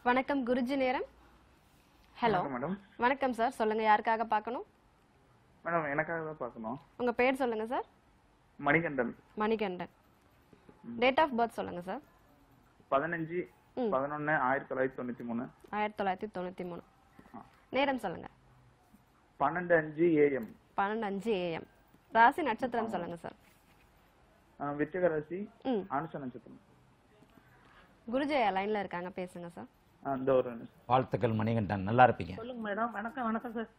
வணக்கம் குருஜி நேரம் ஹலோ வணக்கம் மேடம் வணக்கம் சார் சொல்லுங்க யாருக்காக பார்க்கணும் மேடம் எனக்காக தான் பார்க்கணும் உங்க பேர் சொல்லுங்க sir Manikandan Manikandan date of birth சொல்லுங்க சார் பதினஞ்சு ம். பதினொன்னு ஆயிரத்தி தொள்ளாயிரத்தி தொண்ணூத்தி மூணு ஆயிரத்தி தொள்ளாயிரத்தி தொண்ணூத்தி மூணு நேரம் சொல்லுங்க பன்னெண்டு அஞ்சு ஏஎம் பன்னெண்டு அஞ்சு ஏஎம் ராசி நட்சத்திரம் சொல்லுங்க சார் விச்சக ராசி ம் அனுஷ நட்சத்திரம் குருஜி லைன்ல இருக்காங்க பேசுங்க சார் ஆ, இந்த ஒரு நிமிஷம். வாழ்த்துக்கள் மணிகண்டன் நல்லா இருப்பீங்க சொல்லுங்க மேடம் வணக்கம் வணக்கம் சார்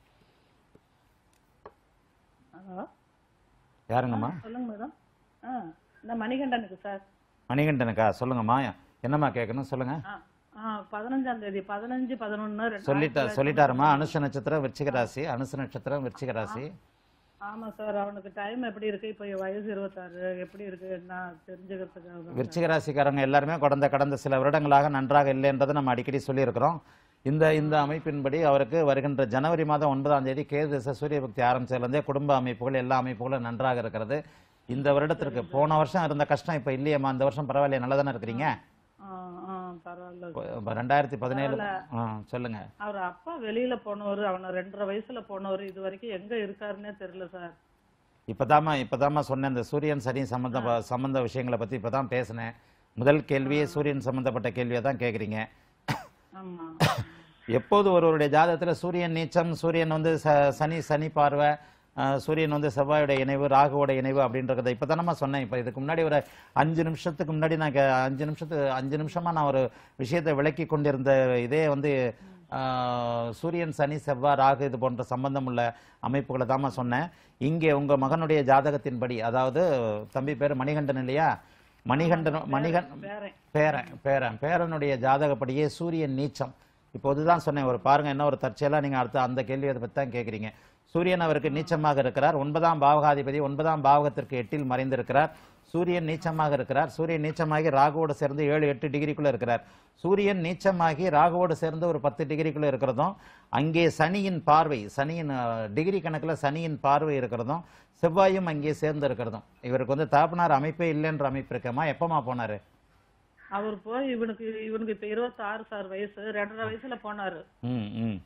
ஹலோ யாருங்கம்மா சொல்லுங்க மேடம் ஆ இந்த மணிகண்டனுக்கு சார் மணிகண்டனுக்கா சொல்லுங்கம்மா என்னம்மா கேட்கணும் சொல்லுங்க ஆ ஆ பதினஞ்சாம் தேதி பதினஞ்சு பதினொன்னு ரெண்டு சொல்லிட்டா சொல்லிட்டாருமா அனுஷ நட்சத்திரம் விருச்சிக ராசி அனுச நட்சத்திரம் விருச்சிக ராசி ஆமா சார் அவனுக்கு டைம் எப்படி இருக்கு இப்போ வயசு இருபத்தாறு எப்படி இருக்கு என்ன தெரிஞ்சுக்கிறதுக்காக தான் விருச்சிக ராசிக்காரங்க எல்லாருமே கடந்த கடந்த சில வருடங்களாக நன்றாக இல்லைன்றதை நம்ம அடிக்கடி சொல்லியிருக்கிறோம் இந்த இந்த அமைப்பின்படி அவருக்கு வருகின்ற ஜனவரி மாதம் ஒன்பதாம் தேதி கேது திசை சூரிய பக்தி ஆரம்பிச்சதுலேருந்தே குடும்ப அமைப்புகள் எல்லா அமைப்புகளும் நன்றாக இருக்கிறது இந்த வருடத்திற்கு போன வருஷம் இருந்த கஷ்டம் இப்போ இல்லையேம்மா இந்த வருஷம் பரவாயில்லையா நல்லா தானே இருக்கிறீங்க ஆ ஆ பரவாயில்ல இப்போ ரெண்டாயிரத்தி பதினேழு ஆ சொல்லுங்க அவர் அப்பா வெளியில போனவர் அவனை ரெண்டரை வயசுல போனவர் இது வரைக்கும் எங்க இருக்காருன்னே தெரியல சார் இப்பதாம்மா இப்பதாம்மா சொன்னேன் இந்த சூரியன் சனி சம்பந்த சம்பந்த விஷயங்களை பத்தி இப்பதான் பேசினேன் முதல் கேள்வியே சூரியன் சம்பந்தப்பட்ட கேள்வியை தான் கேக்குறீங்க ஆமா எப்போது ஒருவருடைய ஜாதகத்துல சூரியன் நீச்சம் சூரியன் வந்து ச- சனி சனி பார்வை அஹ், சூரியன் வந்து செவ்வாயோட இணைவு ராகுவோட இணைவு அப்படின்றத இப்போ தானம்மா சொன்னேன் இப்போ இதுக்கு முன்னாடி ஒரு அஞ்சு நிமிஷத்துக்கு முன்னாடி நான் கே- அஞ்சு நிமிஷத்துக்கு அஞ்சு நிமிஷமா நான் ஒரு விஷயத்தை விளக்கி கொண்டிருந்த இதே வந்து அஹ், சூரியன் சனி செவ்வாய் ராகு இது போன்ற சம்பந்தம் உள்ள அமைப்புகளை தாம்மா சொன்னேன் இங்கே உங்க மகனுடைய ஜாதகத்தின்படி அதாவது தம்பி பேர் மணிகண்டன் இல்லையா மணிகண்டன் மணிகன் பேரன் பேரன் பேரன் பேரனுடைய ஜாதகப்படியே சூரியன் நீச்சம் இப்போ இதுதான் சொன்னேன் ஒரு பாருங்க என்ன ஒரு தற்செயலா நீங்க அடுத்து அந்த கேள்வி அதை பத்தி தான் கேட்குறீங்க சூரியன் அவருக்கு நீச்சமாக இருக்கிறார் ஒன்பதாம் பாவகாதிபதி ஒன்பதாம் பாவகத்திற்கு எட்டில் மறைந்திருக்கிறார் சூரியன் நீச்சமாக இருக்கிறார் சூரியன் நீச்சமாகி ராகுவோடு சேர்ந்து ஏழு எட்டு டிகிரிக்குள்ள இருக்கிறார் சூரியன் நீச்சமாகி ராகுவோடு சேர்ந்து ஒரு பத்து டிகிரிக்குள்ள இருக்கிறதும் அங்கே சனியின் பார்வை சனியின் அஹ், டிகிரி கணக்குல சனியின் பார்வை இருக்கிறதும் செவ்வாயும் அங்கே சேர்ந்து இருக்கிறதும் இவருக்கு வந்து தாப்பனார் அமைப்பே இல்லைன்ற அமைப்பு இருக்கமா எப்பமா போனாரு அவர் போய் இவனுக்கு இவனுக்கு இப்ப இருபத்தாறு சார் வயசு ரெண்டரை வயசுல போனாரு ம் ம்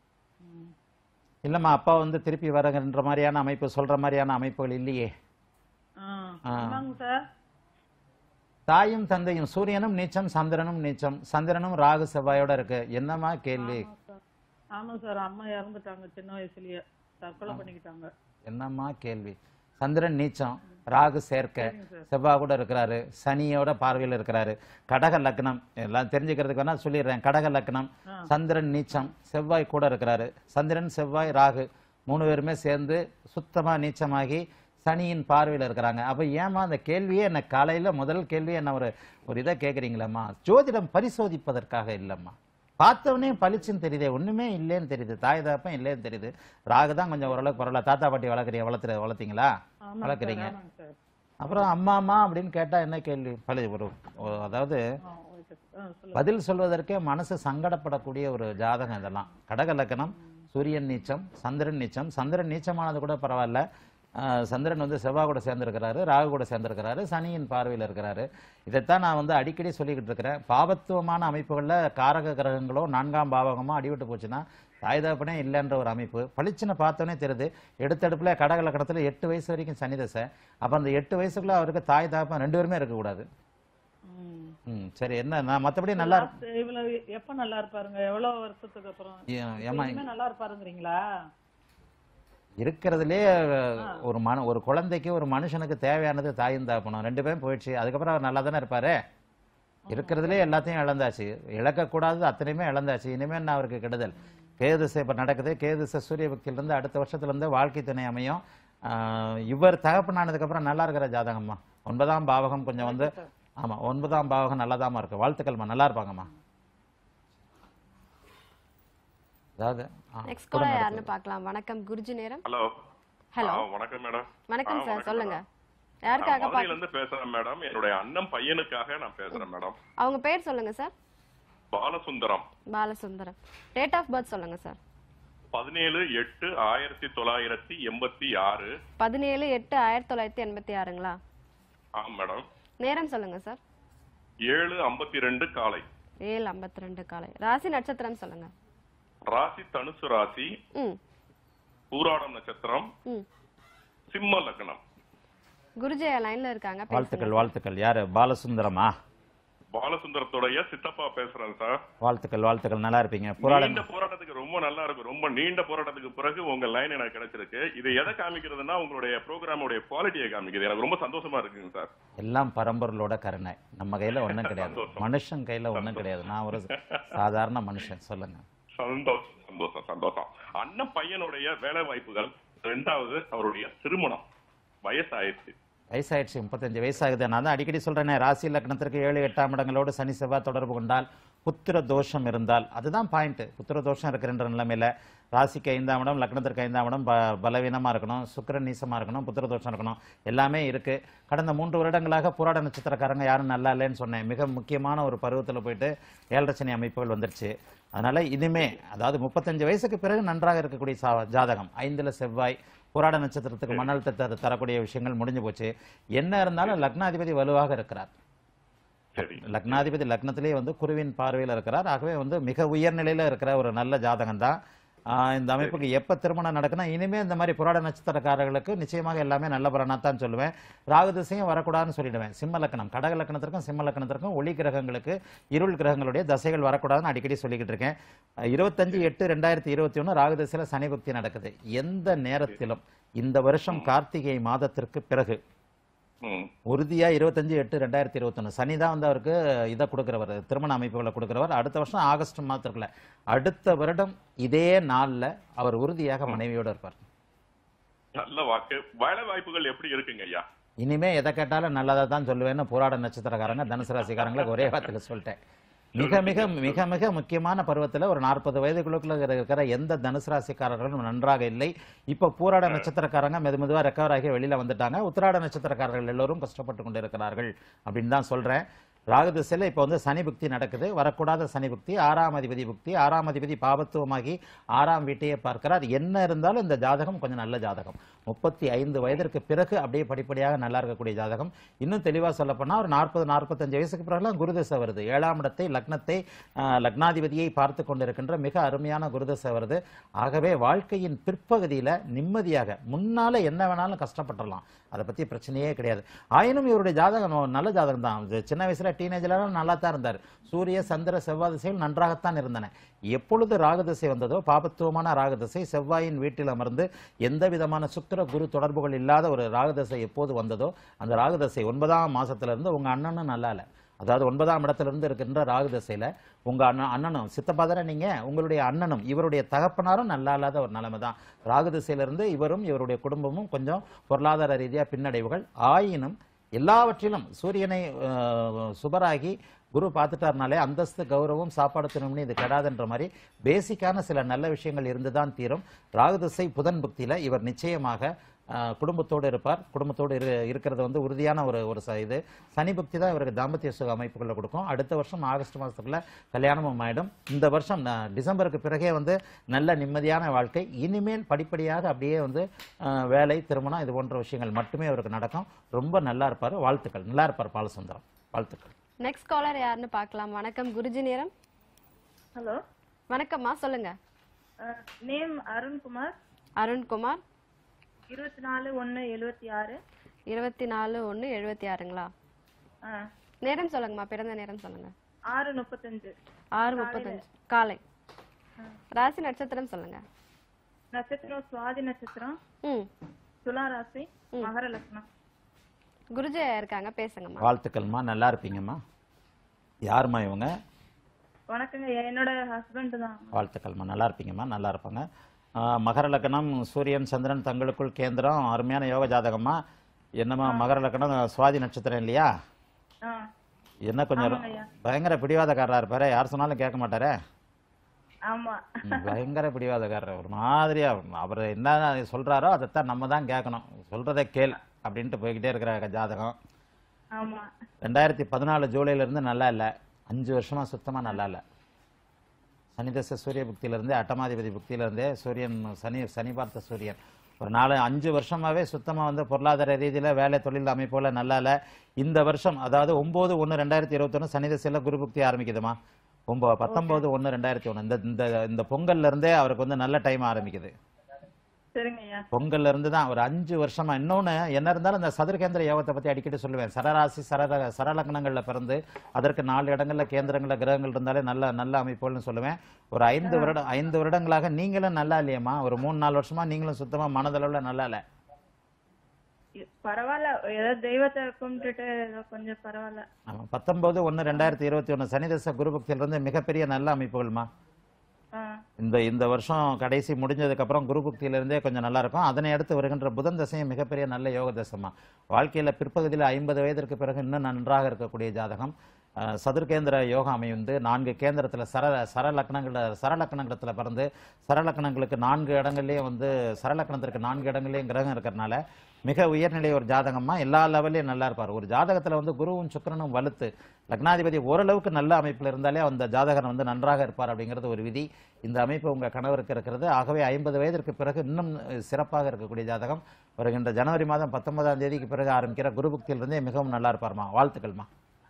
இல்லம்மா அப்பா வந்து திருப்பி வரங்கின்ற மாதிரியான அமைப்பு சொல்ற மாதிரியான அமைப்புகள் இல்லையே ஆ, ஆ. ஆமாங்க சார் தாயும் தந்தையும் சூரியனும் நீச்சம் சந்திரனும் நீச்சம் சந்திரனும் ராகு செவ்வாயோட இருக்கு என்னம்மா கேள்வி ஆமா சார் ஆமா சார் அம்மா இறந்துட்டாங்க சின்ன வயசுலயே தற்கொலை பண்ணிக்கிட்டாங்க என்னம்மா கேள்வி சந்திரன் நீச்சம் ராகு சேர்க்க செவ்வாய் கூட இருக்கிறாரு சனியோட பார்வையில் இருக்கிறாரு கடக லக்னம் எல்லாம் தெரிஞ்சுக்கிறதுக்கு வேணா சொல்லிடுறேன் கடக லக்னம் சந்திரன் நீச்சம் செவ்வாய் கூட இருக்கிறாரு சந்திரன் செவ்வாய் ராகு மூணு பேருமே சேர்ந்து சுத்தமா நீச்சமாகி சனியின் பார்வையில் இருக்கிறாங்க அப்ப ஏமா அந்த கேள்வியே என்ன காலையில முதல் கேள்வியே என்ன ஒரு ஒரு இதை கேட்குறீங்களம்மா ஜோதிடம் பரிசோதிப்பதற்காக இல்லைம்மா பார்த்தவொடனே பளிச்சுன்னு தெரியுதே ஒண்ணுமே இல்லைன்னு தெரியுது தாய் தாப்பம் இல்லைன்னு தெரியுது ராகு தான் கொஞ்சம் ஓரளவுக்கு பரவாயில்ல தாத்தா பாட்டி வளர்க்குறீங்க வளர்த்துற வளர்த்தீங்களா ஆமாங்க சார் வளர்க்குறீங்க ஆமாங்க சார் அப்புறம் அம்மா அம்மா அப்படின்னு கேட்டா என்ன கேள்வி பழி ஒரு ஒரு- அதாவது ஆ ஓகே சார் ஆ சொல்லுங்க பதில் சொல்வதற்கே மனசு சங்கடப்படக்கூடிய ஒரு ஜாதகம் இதெல்லாம் கடக லக்னம் சூரியன் நீச்சம் சந்திரன் நீச்சம் சந்திரன் நீச்சமானது கூட பரவாயில்ல ஆஹ் சந்திரன் வந்து செவ்வாய் கூட சேர்ந்திருக்கிறாரு ராகு கூட சேர்ந்திருக்கிறாரு சனியின் பார்வையில் இருக்கிறாரு இதைத்தான் நான் வந்து அடிக்கடி சொல்லிக்கிட்டு இருக்கிறேன் பாவத்துவமான அமைப்புகளில் காரக கிரகங்களோ நான்காம் பாவகமோ அடிவிட்டு போச்சுன்னா தாய் தகப்பனே இல்லைன்ற ஒரு அமைப்பு பளிச்சுன்னு பார்த்தோன்னே தெரியுது எடுத்தடுப்புல கடக லக்கணத்தில் எட்டு வயசு வரைக்கும் சனி தசை அப்போ அந்த எட்டு வயசுக்குள்ள அவருக்கு தாய் தகப்பன் ரெண்டு பேருமே இருக்கக்கூடாது ம். ம் சரி என்ன நான் மற்றபடி நல்லா Last இவ்வளவு எப்ப நல்லா இருப்பாருங்க எவ்வளவு வருஷத்துக்கு அப்புறம் ஏ- ஏம்மா இனிமே நல்லா இருப்பாருங்கிறீங்களா இருக்கிறதுலே ஒரு மன ஒரு குழந்தைக்கு ஒரு மனுஷனுக்கு தேவையானது தாயும் தாப்பணும் ரெண்டு பேரும் போயிடுச்சு அதுக்கப்புறம் அவர் நல்லா தானே இருப்பாரு இருக்கிறதுலே எல்லாத்தையும் இழந்தாச்சு இழக்கக்கூடாதது அத்தனையுமே இழந்தாச்சு இனிமே என்ன அவருக்கு கெடுதல் கேதுசை இப்போ நடக்குது கேதுசை சூரிய பக்தியிலிருந்து அடுத்த வருஷத்துலேருந்து வாழ்க்கை துணை அமையும் ஆஹ் இவர் தகப்பனானதுக்கப்புறம் நல்லா இருக்கிற ஜாதகம்மா ஒன்பதாம் பாவகம் கொஞ்சம் வந்து ஆமா ஒன்பதாம் பாவகம் நல்லாதாம்மா இருக்கு வாழ்த்துக்கள்மா நல்லா இருப்பாங்கம்மா அதாவது ஆ, நெக்ஸ்ட் காலர் யாருன்னு பார்க்கலாம் வணக்கம் குருஜி நேரம் ஹலோ ஹலோ ஆ, வணக்கம் மேடம் வணக்கம் ஆ, சார் வணக்கம் சொல்லுங்க மேடம். யாருக்காக நான் பார்க்க மதுரையில இருந்து பேசுறேன் மேடம் என்னுடைய அண்ணன் பையனுக்காக நான் பேசுறேன் மேடம் அவங்க பேர் சொல்லுங்க sir Balasundaram Balasundaram date of birth சொல்லுங்க சார் பதினேழு எட்டு ஆயிரத்தி தொள்ளாயிரத்தி எண்பத்தி ஆறு பதினேழு எட்டு ஆயிரத்தி தொள்ளாயிரத்தி எண்பத்தி ஆறுங்களா ஆம் மேடம் நேரம் சொல்லுங்க சார் ஏழு ஐம்பத்தி ரெண்டு காலை ஏழு ஐம்பத்தி ரெண்டு காலை ராசி நட்சத்திரம் சொல்லுங்க ராசி தனுசு ராசி ம் பூராடம் நட்சத்திரம் ம் சிம்ம லக்னம் குருஜி லைன்ல இருக்காங்க பேசுங்க வாழ்த்துக்கள் வாழ்த்துக்கள் யாரு பாலசுந்தரமா பாலசுந்தரத்துடைய சித்தப்பா பேசுறேன் சார் வாழ்த்துக்கள் வாழ்த்துக்கள் நல்லா இருப்பீங்க புராணம் நீண்ட போராட்டத்துக்கு ரொம்ப நல்லா இருக்கும் ரொம்ப நீண்ட போராட்டத்துக்கு பிறகு உங்க லைன் எனக்கு கிடைச்சிருக்கு இது எதை காமிக்கிறதுன்னா உங்களுடைய ப்ரோக்ராமோட குவாலிட்டியை காமிக்குது எனக்கு ரொம்ப சந்தோஷமா இருக்குங்க சார் எல்லாம் பரம்பொருளோட கருணை நம்ம கையில ஒண்ணும் கிடையாது சந்தோஷம். மனுஷன் கையில ஒண்ணும் கிடையாது நான் ஒரு சாதாரண மனுஷன் சொல்லுங்க சந்தோஷம் சந்தோஷம் சந்தோஷம் அண்ணன் பையனுடைய வேலை வாய்ப்புகள் ரெண்டாவது அவருடைய திருமணம் வயசாயிடுச்சு வயசாயிடுச்சு முப்பத்தஞ்சு வயசாகுது நான் தான் அடிக்கடி சொல்றேனே ராசி லக்னத்திற்கு ஏழு எட்டாம் இடங்களோடு சனி செவ்வாய் தொடர்பு கொண்டால் புத்திர தோஷம் இருந்தால் அதுதான் பாயிண்ட் புத்திர தோஷம் இருக்கிறன்ற நிலைமையில ராசிக்கு ஐந்தாம் இடம் லக்னத்திற்கு ஐந்தாம் இடம் ப பலவீனமா இருக்கணும் சுக்கிரன் நீசமா இருக்கணும் புத்திர தோஷம் இருக்கணும் எல்லாமே இருக்கு கடந்த மூன்று வருடங்களாக போராட நட்சத்திரக்காரங்க யாரும் நல்லா இல்லைன்னு சொன்னேன் மிக முக்கியமான ஒரு பருவத்துல போயிட்டு ஏழரை சனி அமைப்புகள் வந்துருச்சு அதனால இனிமே அதாவது முப்பத்தஞ்சு வயசுக்கு பிறகு நன்றாக இருக்கக்கூடிய சா- ஜாதகம் ஐந்துல செவ்வாய் போராட நட்சத்திரத்துக்கு மண் அழுத்தத்தை தர- தரக்கூடிய விஷயங்கள் முடிஞ்சு போச்சு என்ன இருந்தாலும் லக்னாதிபதி வலுவாக இருக்கிறார் சரி லக்னாதிபதி லக்னத்திலேயே வந்து குருவின் பார்வையில் இருக்கிறார் ஆகவே வந்து மிக உயர்நிலையில இருக்கிற ஒரு நல்ல ஜாதகம் தான் இந்த அமைப்புக்கு எப்ப திருமணம் நடக்குன்னா இனிமே இந்த மாதிரி புராட நட்சத்திரக்காரர்களுக்கு நிச்சயமாக எல்லாமே நல்ல பலனா தான் சொல்லுவேன் ராகு திசையும் வரக்கூடாதுன்னு சொல்லிடுவேன் சிம்ம லக்னம் கடக லக்னத்திற்கும் சிம்ம லக்னத்திற்கும் ஒளி கிரகங்களுக்கு இருள் கிரகங்களுடைய தசைகள் வரக்கூடாதுன்னு அடிக்கடி சொல்லிக்கிட்டு இருக்கேன் அஹ் இருபத்தஞ்சு எட்டு ரெண்டாயிரத்தி இருபத்தி ஒன்று ராகு திசையில சனி புக்தி நடக்குது எந்த நேரத்திலும் இந்த வருஷம் கார்த்திகை மாதத்திற்கு பிறகு ம் உறுதியா இருபத்தஞ்சு எட்டு ரெண்டாயிரத்தி இருபத்தொன்னு சனி தான் வந்து அவருக்கு இதை கொடுக்கிறவர் திருமண அமைப்புகளை கொடுக்கிறவர் அடுத்த வருஷம் ஆகஸ்ட் மாதத்துக்குள்ள அடுத்த வருடம் இதே நாள்ல அவர் உறுதியாக மனைவியோட இருப்பார் நல்ல வாக்கு வேலை வாய்ப்புகள் எப்படி இருக்குங்க ஐயா இனிமே எதை கேட்டாலும் நல்லதா தான் சொல்லுவேன்னு போராட நட்சத்திரக்காரங்க தனுசு ராசிக்காரங்களுக்கு ஒரே வார்த்தையில சொல்லிட்டேன் மிக மிக மிக மிக முக்கியமான பருவத்துல ஒரு நாற்பது வயதுக்குள்ள இருக்கிற எந்த தனுசு ராசிக்காரர்களும் நன்றாக இல்லை இப்ப பூராட நட்சத்திரக்காரங்க மெது மெதுவா ரெக்கவர் ஆகி வெளியில வந்துட்டாங்க உத்திராட நட்சத்திரக்காரர்கள் எல்லோரும் கஷ்டப்பட்டு கொண்டு இருக்கிறார்கள் அப்படின்னு தான் சொல்றேன் ராகு திசையில இப்ப வந்து சனி புக்தி நடக்குது வரக்கூடாத சனி புக்தி ஆறாம் அதிபதி புக்தி ஆறாம் அதிபதி பாபத்துவமாகி ஆறாம் வீட்டையே பார்க்கிறார் என்ன இருந்தாலும் இந்த ஜாதகம் கொஞ்சம் நல்ல ஜாதகம் முப்பத்தி ஐந்து வயதிற்கு பிறகு அப்படியே படிப்படியாக நல்லா இருக்கக்கூடிய ஜாதகம் இன்னும் தெளிவா சொல்ல போனா ஒரு நாற்பது நாற்பத்தஞ்சு வயசுக்கு பிறகுலாம் குருதசை வருது ஏழாம் இடத்தை லக்னத்தை ஆஹ், லக்னாதிபதியை பார்த்து கொண்டிருக்கின்ற மிக அருமையான குருதசை வருது ஆகவே வாழ்க்கையின் பிற்பகுதியில நிம்மதியாக முன்னால என்ன வேணாலும் கஷ்டப்பட்டுறலாம் அதை பத்தி பிரச்சனையே கிடையாது ஆயினும் இவருடைய ஜாதகம் நல்ல ஜாதகம் தான் இது சின்ன வயசுல டீனேஜர்லாம் நல்லா தான் இருந்தார் சூரிய சந்திர செவ்வாய் திசைகள் நன்றாகத்தான் இருந்தன எப்பொழுது ராகதிசை வந்ததோ பாபத்துவமான ராகதிசை செவ்வாயின் வீட்டில் அமர்ந்து எந்த விதமான சுக்கிர குரு தொடர்புகள் இல்லாத ஒரு ராகதிசை எப்போது வந்ததோ அந்த ராகதிசை ஒன்பதாம் மாசத்துல இருந்து உங்க அண்ணனும் நல்லா இல்ல அதாவது ஒன்பதாம் இடத்துல இருந்து இருக்கின்ற ராகு திசையில உங்க அண்ணன் அண்ணனும் சித்தப்பா தானே நீங்க உங்களுடைய அண்ணனும் இவருடைய தகப்பனாரும் நல்லா இல்லாத ஒரு நிலைமை தான் ராகு திசையில இருந்து இவரும் இவருடைய குடும்பமும் கொஞ்சம் பொருளாதார ரீதியா பின்னடைவுகள் ஆயினும் எல்லாவற்றிலும் சூரியனை அஹ், சுபராகி குரு பார்த்துட்டாருனாலே அந்தஸ்து கௌரவம் சாப்பாடு திரும்பி இது கெடாதுன்ற மாதிரி பேசிக்கான சில நல்ல விஷயங்கள் இருந்துதான் தீரும் ராகுதிசை புதன் புக்தியில இவர் நிச்சயமாக அஹ், குடும்பத்தோடு இருப்பார் குடும்பத்தோடு இரு இருக்கிறது வந்து உறுதியான ஒரு ஒரு ச- இது சனி புக்தி தான் இவருக்கு தாம்பத்திய சுக அமைப்புகளை கொடுக்கும் அடுத்த வருஷம் ஆகஸ்ட் மாதத்துக்குள்ள கல்யாணமும் ஆயிடும் இந்த வருஷம் அஹ், டிசம்பருக்கு பிறகே வந்து நல்ல நிம்மதியான வாழ்க்கை இனிமேல் படிப்படியாக அப்படியே வந்து அஹ், வேலை திருமணம் இது போன்ற விஷயங்கள் மட்டுமே அவருக்கு நடக்கும் ரொம்ப நல்லா இருப்பார் வாழ்த்துக்கள் நல்லா இருப்பார் பாலசுந்தரம் வாழ்த்துக்கள் நெக்ஸ்ட் காலர் யாருன்னு பார்க்கலாம் வணக்கம் குருஜி நேரம் ஹலோ வணக்கம்மா சொல்லுங்க நேம் அருண்குமார் அருண்குமார் இருபத்தி நாலு ஒன்று எழுபத்தி ஆறு இருபத்தி நாலு ஒன்று எழுபத்தி ஆறுங்களா நேரம் சொல்லுங்கம்மா பிறந்த நேரம் சொல்லுங்க ஆறு முப்பத்தஞ்சு ஆறு முப்பத்தஞ்சு காலை ராசி நட்சத்திரம் சொல்லுங்க நட்சத்திரம் சுவாதி நட்சத்திரம் ம் துலா ராசி மகர லக்னம் குருஜி இருக்காங்க பேசுங்கம்மா வாழ்த்துக்கள்மா நல்லா இருப்பீங்கம்மா யாரும்மா இவங்க வணக்கங்க என்னோட ஹஸ்பண்ட் தான் வாழ்த்துக்கள்மா நல்லா இருப்பீங்கம்மா நல்லா இருப்பாங்க ஆஹ், மகர லக்னம் சூரியன் சந்திரன் தங்களுக்குள் கேந்திரம் அருமையான யோக ஜாதகம்மா என்னம்மா மகர லக்னம் சுவாதி நட்சத்திரம் இல்லையா ஆ என்ன கொஞ்சம் ஆமாங்கய்யா. பயங்கர பிடிவாதக்காரரா இருப்பாரு யார் சொன்னாலும் கேட்க மாட்டாரே ஆமா ம், பயங்கர பிடிவாதக்காரர் ஒரு மாதிரியா அவர் என்ன சொல்றாரோ அதைத்தான் நம்ம தான் கேட்கணும் சொல்றதை கேள் அப்படின்ட்டு போய்கிட்டே இருக்கிற ஜாதகம் ஆமா ரெண்டாயிரத்தி பதினாலு ஜூலைல இருந்து நல்லா இல்லை அஞ்சு வருஷமா சுத்தமா நல்லா இல்லை சனிதச சூரிய புக்தியில இருந்தே அட்டமாதிபதி புக்தியில இருந்தே சூரியன் சனி சனி பார்த்த சூரியன் ஒரு நாலு அஞ்சு வருஷமாவே சுத்தமா வந்து பொருளாதார ரீதியில வேலை தொழில் அமைப்புல நல்லா இல்லை இந்த வருஷம் அதாவது ஒன்பது ஒன்று ரெண்டாயிரத்தி இருபத்தொன்று சனி தசையில குரு புக்தி ஆரம்பிக்குதுமா ஒன்பது பத்தொன்பது ஒன்று ரெண்டாயிரத்தி ஒன்று இந்த இந்த இந்த பொங்கல்ல இருந்தே அவருக்கு வந்து நல்ல டைம் ஆரம்பிக்குது சரிங்க ஐயா பொங்கல்ல இருந்து தான் ஒரு அஞ்சு வருஷமா இன்னொன்னு என்ன இருந்தாலும் இந்த சதுரகேந்திர யோகத்தை பத்தி அடிக்கடி சொல்லுவேன் சரராசி சரர சரலக்னங்கள்ல பிறந்து அதற்கு நாலு இடங்கள்ல கேந்திரங்கள்ல கிரகங்கள் இருந்தாலே நல்ல நல்ல அமைப்புகள்னு சொல்லுவேன் ஒரு ஐந்து வருடம் ஐந்து வருடங்களாக நீங்களும் நல்லா இல்லையம்மா ஒரு மூணு நாலு வருஷமா நீங்களும் சுத்தமா மனதளவுல நல்லா இல்லை இ- பரவாயில்ல ஏதோ தெய்வத்தை கும்பிட்டுட்டு ஏதோ கொஞ்சம் பரவாயில்ல ஆமா பத்தொன்பது ஒன்று ரெண்டாயிரத்தி இருபத்தி ஒன்று சனிதச குருபக்தியிலிருந்து மிகப்பெரிய நல்ல அமைப்புகள்மா ஆ இந்த இந்த வருஷம் கடைசி முடிஞ்சதுக்கு அப்புறம் குரு புக்தியில இருந்தே கொஞ்சம் நல்லா இருக்கும் அதனை அடுத்து வருகின்ற புதன் தசையும் மிகப்பெரிய நல்ல யோக தசமா வாழ்க்கையில பிற்பகுதியில் ஐம்பது வயதிற்கு பிறகு இன்னும் நன்றாக இருக்கக்கூடிய ஜாதகம் அஹ், சதுர்கேந்திர யோகா அமைந்து நான்கு கேந்திரத்துல சர சரலக்கணங்கள சரலக்கணங்களத்துல பிறந்து சரலக்கணங்களுக்கு நான்கு இடங்கள்லயும் வந்து சரலக்கணத்திற்கு நான்கு இடங்கள்லயும் கிரகம் இருக்கிறதுனால மிக உயர்நிலை ஒரு ஜாதகமா எல்லா லெவல்லையும் நல்லா இருப்பார் ஒரு ஜாதகத்துல வந்து குருவும் சுக்கிரனும் வலுத்து லக்னாதிபதி ஓரளவுக்கு நல்ல அமைப்பில் இருந்தாலே அந்த ஜாதகர் வந்து நன்றாக இருப்பார் அப்படிங்கிறது ஒரு விதி இந்த அமைப்பு உங்க கணவருக்கு இருக்கிறது ஆகவே ஐம்பது வயதிற்கு பிறகு இன்னும் சிறப்பாக இருக்கக்கூடிய ஜாதகம் வருகின்ற ஜனவரி மாதம் பத்தொன்பதாம் தேதிக்கு பிறகு ஆரம்பிக்கிற குருபக்தியிலிருந்தே மிகவும் நல்லா இருப்பார்மா வாழ்த்துக்கள்மா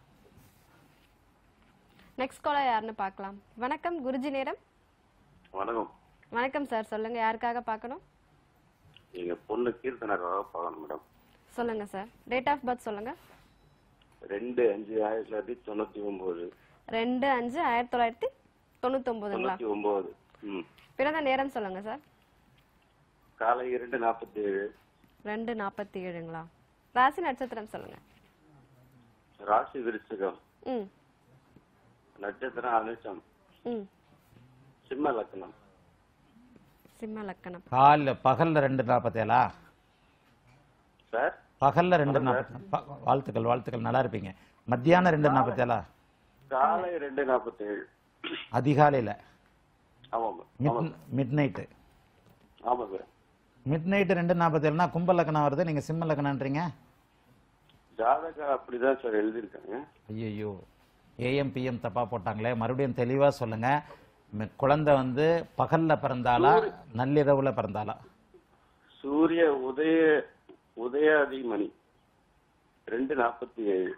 நெக்ஸ்ட் காலர் யாருன்னு பார்க்கலாம் வணக்கம் குருஜி நேரம் வணக்கம் வணக்கம் சார் சொல்லுங்க யாருக்காக பார்க்கணும் எங்க பொண்ணு கீர்த்தனக்காக பார்க்கணும் மேடம் சொல்லுங்க சார் டேட் ஆஃப் பர்த் சொல்லுங்க ரெண்டு அஞ்சு ஆயிரத்தி தொள்ளாயிரத்தி தொண்ணூத்தி ஒன்பது ரெண்டு அஞ்சு ஆயிரத்தி தொள்ளாயிரத்தி தொண்ணூத்தொன்பதுங்களா தொண்ணூத்தி ஒன்பது ம் பிறந்த நேரம் சொல்லுங்க சார் காலை இரண்டு நாற்பத்தி ஏழு ரெண்டு நாற்பத்தி ஏழுங்களா ராசி நட்சத்திரம் சொல்லுங்க ராசி விருச்சிகம் ம் நட்சத்திரம் அனுஷம் ம் சிம்ம லக்னம் சிம்ம லக்கணம் காலைல பகல்ல ரெண்டு நாற்பத்தேழா சார் பகல்ல ரெண்டு நாற்பத்தி வாழ்த்துக்கள் வாழ்த்துக்கள் நல்லா இருப்பீங்க மத்தியானம் ரெண்டு நாற்பத்தேழா காலை ரெண்டு நாற்பத்தி ஏழு அதிகாலையில ஆமாம் மிட் ஆமாம் மிட் நைட்டு ஆமாம் சார் மிட் நைட்டு ரெண்டு நாற்பத்தேழுனா கும்ப லக்னம் வருது நீங்க சிம்ம லக்னன்றீங்க ஜாதகம் அப்படிதான் சார் எழுதியிருக்காங்க ஐயோ ஏஎம் பிஎம் தப்பா போட்டாங்களே மறுபடியும் தெளிவா சொல்லுங்க ம- குழந்தை வந்து பகல்ல பிறந்தாளா நள்ளிரவுல பிறந்தாளா சூரிய உதய உதயாதி மணி ரெண்டு நாற்பத்தி ஏழு